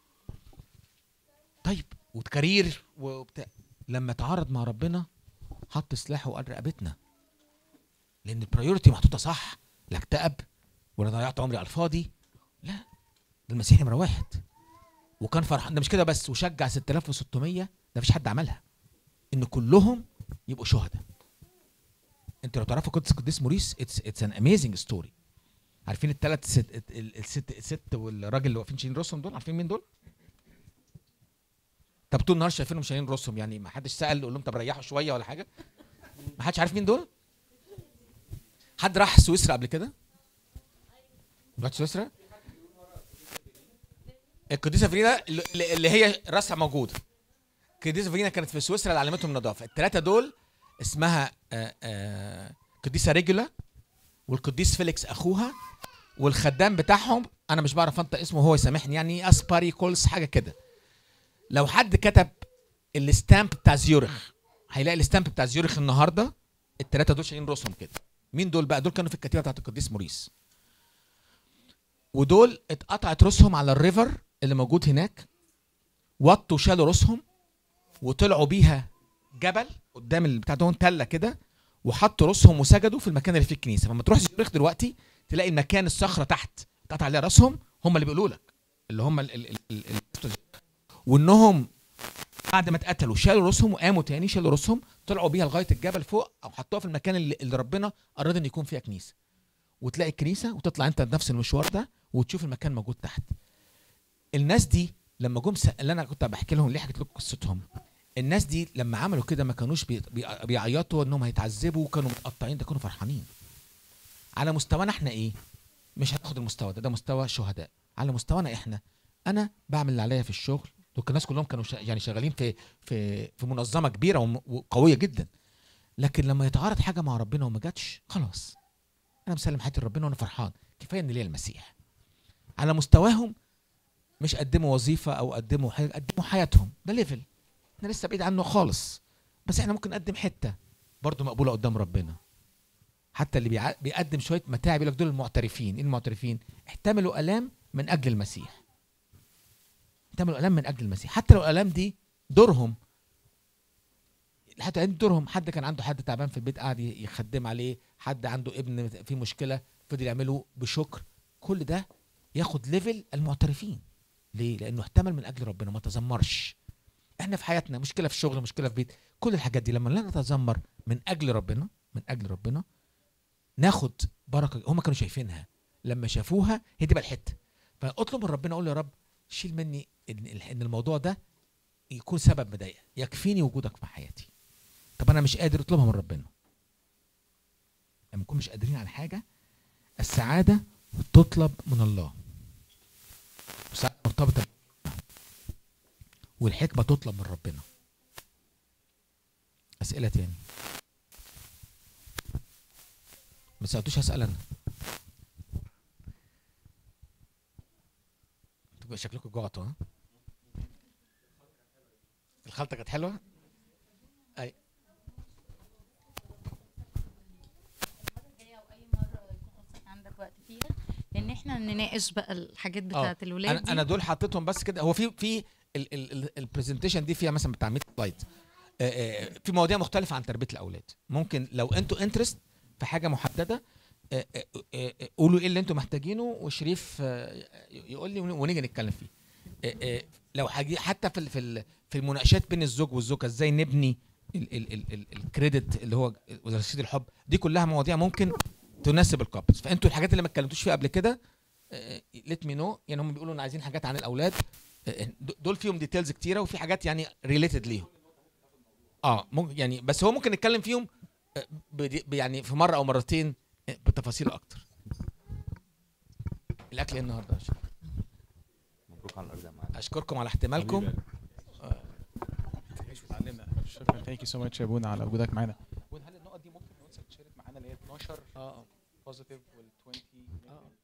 طيب وكارير وبتاع لما تعارض مع ربنا حط سلاحه وقال رقبتنا لان البرايورتي محطوطه صح لا اكتئب ولا ضيعت عمري على الفاضي لا ده المسيح نمره واحد وكان فرحان ده مش كده بس وشجع 6600 ده مفيش حد عملها ان كلهم يبقوا شهداء انتوا لو تعرفوا قدس قديس موريس اتس اتس ان اميزنج ستوري عارفين الثلاث ست ال- الست الست والراجل اللي واقفين شايلين راسهم دول عارفين مين دول؟ طب طول النهار شايفينهم شايلين راسهم يعني ما حدش سال يقول لهم طب ريحوا شويه ولا حاجه؟ ما حدش عارف مين دول؟ حد راح سويسرا قبل كده؟ رحت سويسرا؟ القديسه فرينا اللي اللي هي راسها موجوده القديسه فرينا كانت في سويسرا اللي علمتهم النظافه الثلاثه دول اسمها آه، آه، قديسه ريجولا والقديس فيليكس اخوها والخدام بتاعهم انا مش بعرف انطق اسمه هو يسامحني يعني اسباريكولس حاجه كده لو حد كتب الستامب بتاع زيورخ هيلاقي الستامب بتاع زيورخ النهارده الثلاثه دول شايلين راسهم كده مين دول بقى دول كانوا في الكتيبه بتاعت القديس موريس ودول اتقطعت راسهم على الريفر اللي موجود هناك وطوا شالوا راسهم وطلعوا بيها جبل قدام البتاع ده تله كده وحطوا راسهم وسجدوا في المكان اللي فيه الكنيسه فلما تروح زيورخ دلوقتي تلاقي المكان الصخره تحت اتقطع عليها راسهم هم اللي بيقولوا لك اللي هم ال ال ال ال وانهم بعد ما اتقتلوا شالوا راسهم وقاموا تاني شالوا راسهم طلعوا بيها لغايه الجبل فوق او حطوها في المكان اللي, اللي ربنا اراد ان يكون فيها كنيسه وتلاقي الكنيسه وتطلع انت نفس المشوار ده وتشوف المكان موجود تحت الناس دي لما جم س- اللي انا كنت بحكي لهم ليه حكيت لكم قصتهم الناس دي لما عملوا كده ما كانوش بي- بي- بيعيطوا انهم هيتعذبوا وكانوا متقطعين ده كانوا فرحانين على مستوانا احنا ايه مش هناخد المستوى ده ده مستوى شهداء على مستوانا احنا انا بعمل اللي عليا في الشغل دول الناس كلهم كانوا شا- يعني شغالين في في في منظمه كبيره وم- وقويه جدا لكن لما يتعارض حاجه مع ربنا وما جاتش خلاص انا مسلم حياتي لربنا وانا فرحان كفايه ان ليا المسيح على مستواهم مش قدموا وظيفه او قدموا حاجه قدموا حياتهم ده ليفل احنا لسه بعيد عنه خالص بس احنا ممكن نقدم حته برضه مقبوله قدام ربنا حتى اللي بيع- بيقدم شويه متاعب يقول لك دول المعترفين ايه المعترفين احتملوا الام من اجل المسيح احتملوا الام من اجل المسيح حتى لو الالام دي دورهم حتى عند دورهم حد كان عنده حد تعبان في البيت قاعد ي- يخدم عليه حد عنده ابن فيه مشكله فضل يعمله بشكر كل ده ياخد ليفل المعترفين ليه لانه احتمل من اجل ربنا ما تذمرش احنا في حياتنا مشكله في الشغل مشكله في بيت كل الحاجات دي لما لا نتذمر من اجل ربنا من اجل ربنا ناخد بركه هم كانوا شايفينها لما شافوها هي دي بقى الحته فاطلب من ربنا اقول له يا رب شيل مني ان إن الموضوع ده يكون سبب مضايقه يكفيني وجودك في حياتي طب انا مش قادر اطلبها من ربنا لما نكون مش قادرين على حاجه السعاده تطلب من الله السعاده مرتبطه والحكمه تطلب من ربنا اسئله تاني ما سالتوش هسال انا انتوا شكلكم جوعتوا ها الخلطه كانت حلوه اي عندك وقت فيها ان احنا نناقش بقى الحاجات آه. بتاعت الولاد انا انا دول حطيتهم بس كده هو في في البرزنتيشن دي فيها مثلا بتاع 100 سلايد آه، آه، في مواضيع مختلفه عن تربيه الاولاد ممكن لو انتوا انترست في حاجه محدده آه، آه، آه، آه، قولوا ايه اللي انتوا محتاجينه وشريف آه، يقول لي ون- ونيجي نتكلم فيه آه، آه، لو حاجة حتى في ال- في ال- في المناقشات بين الزوج والزوجه ازاي نبني ال- ال- ال- ال- الكريدت اللي هو رصيد الحب دي كلها مواضيع ممكن تناسب الكابلز فانتوا الحاجات اللي ما اتكلمتوش فيها قبل كده ليت مي نو يعني هم بيقولوا ان عايزين حاجات عن الاولاد آه، د- دول فيهم ديتيلز كتيره وفي حاجات يعني ريليتد ليهم اه ممكن يعني بس هو ممكن نتكلم فيهم آه، بدي- ب- يعني في مره او مرتين آه، بتفاصيل اكتر الاكل ايه النهارده يا شيخ؟ مبروك على الارض يا معلم اشكركم على احتمالكم تعيش وتعلمنا شكرا ثانك يو سو ماتش يا بونا على وجودك معانا هل النقط دي ممكن لو انت تشارك معانا اللي هي 12 اه بوزيتيف وال 20 اه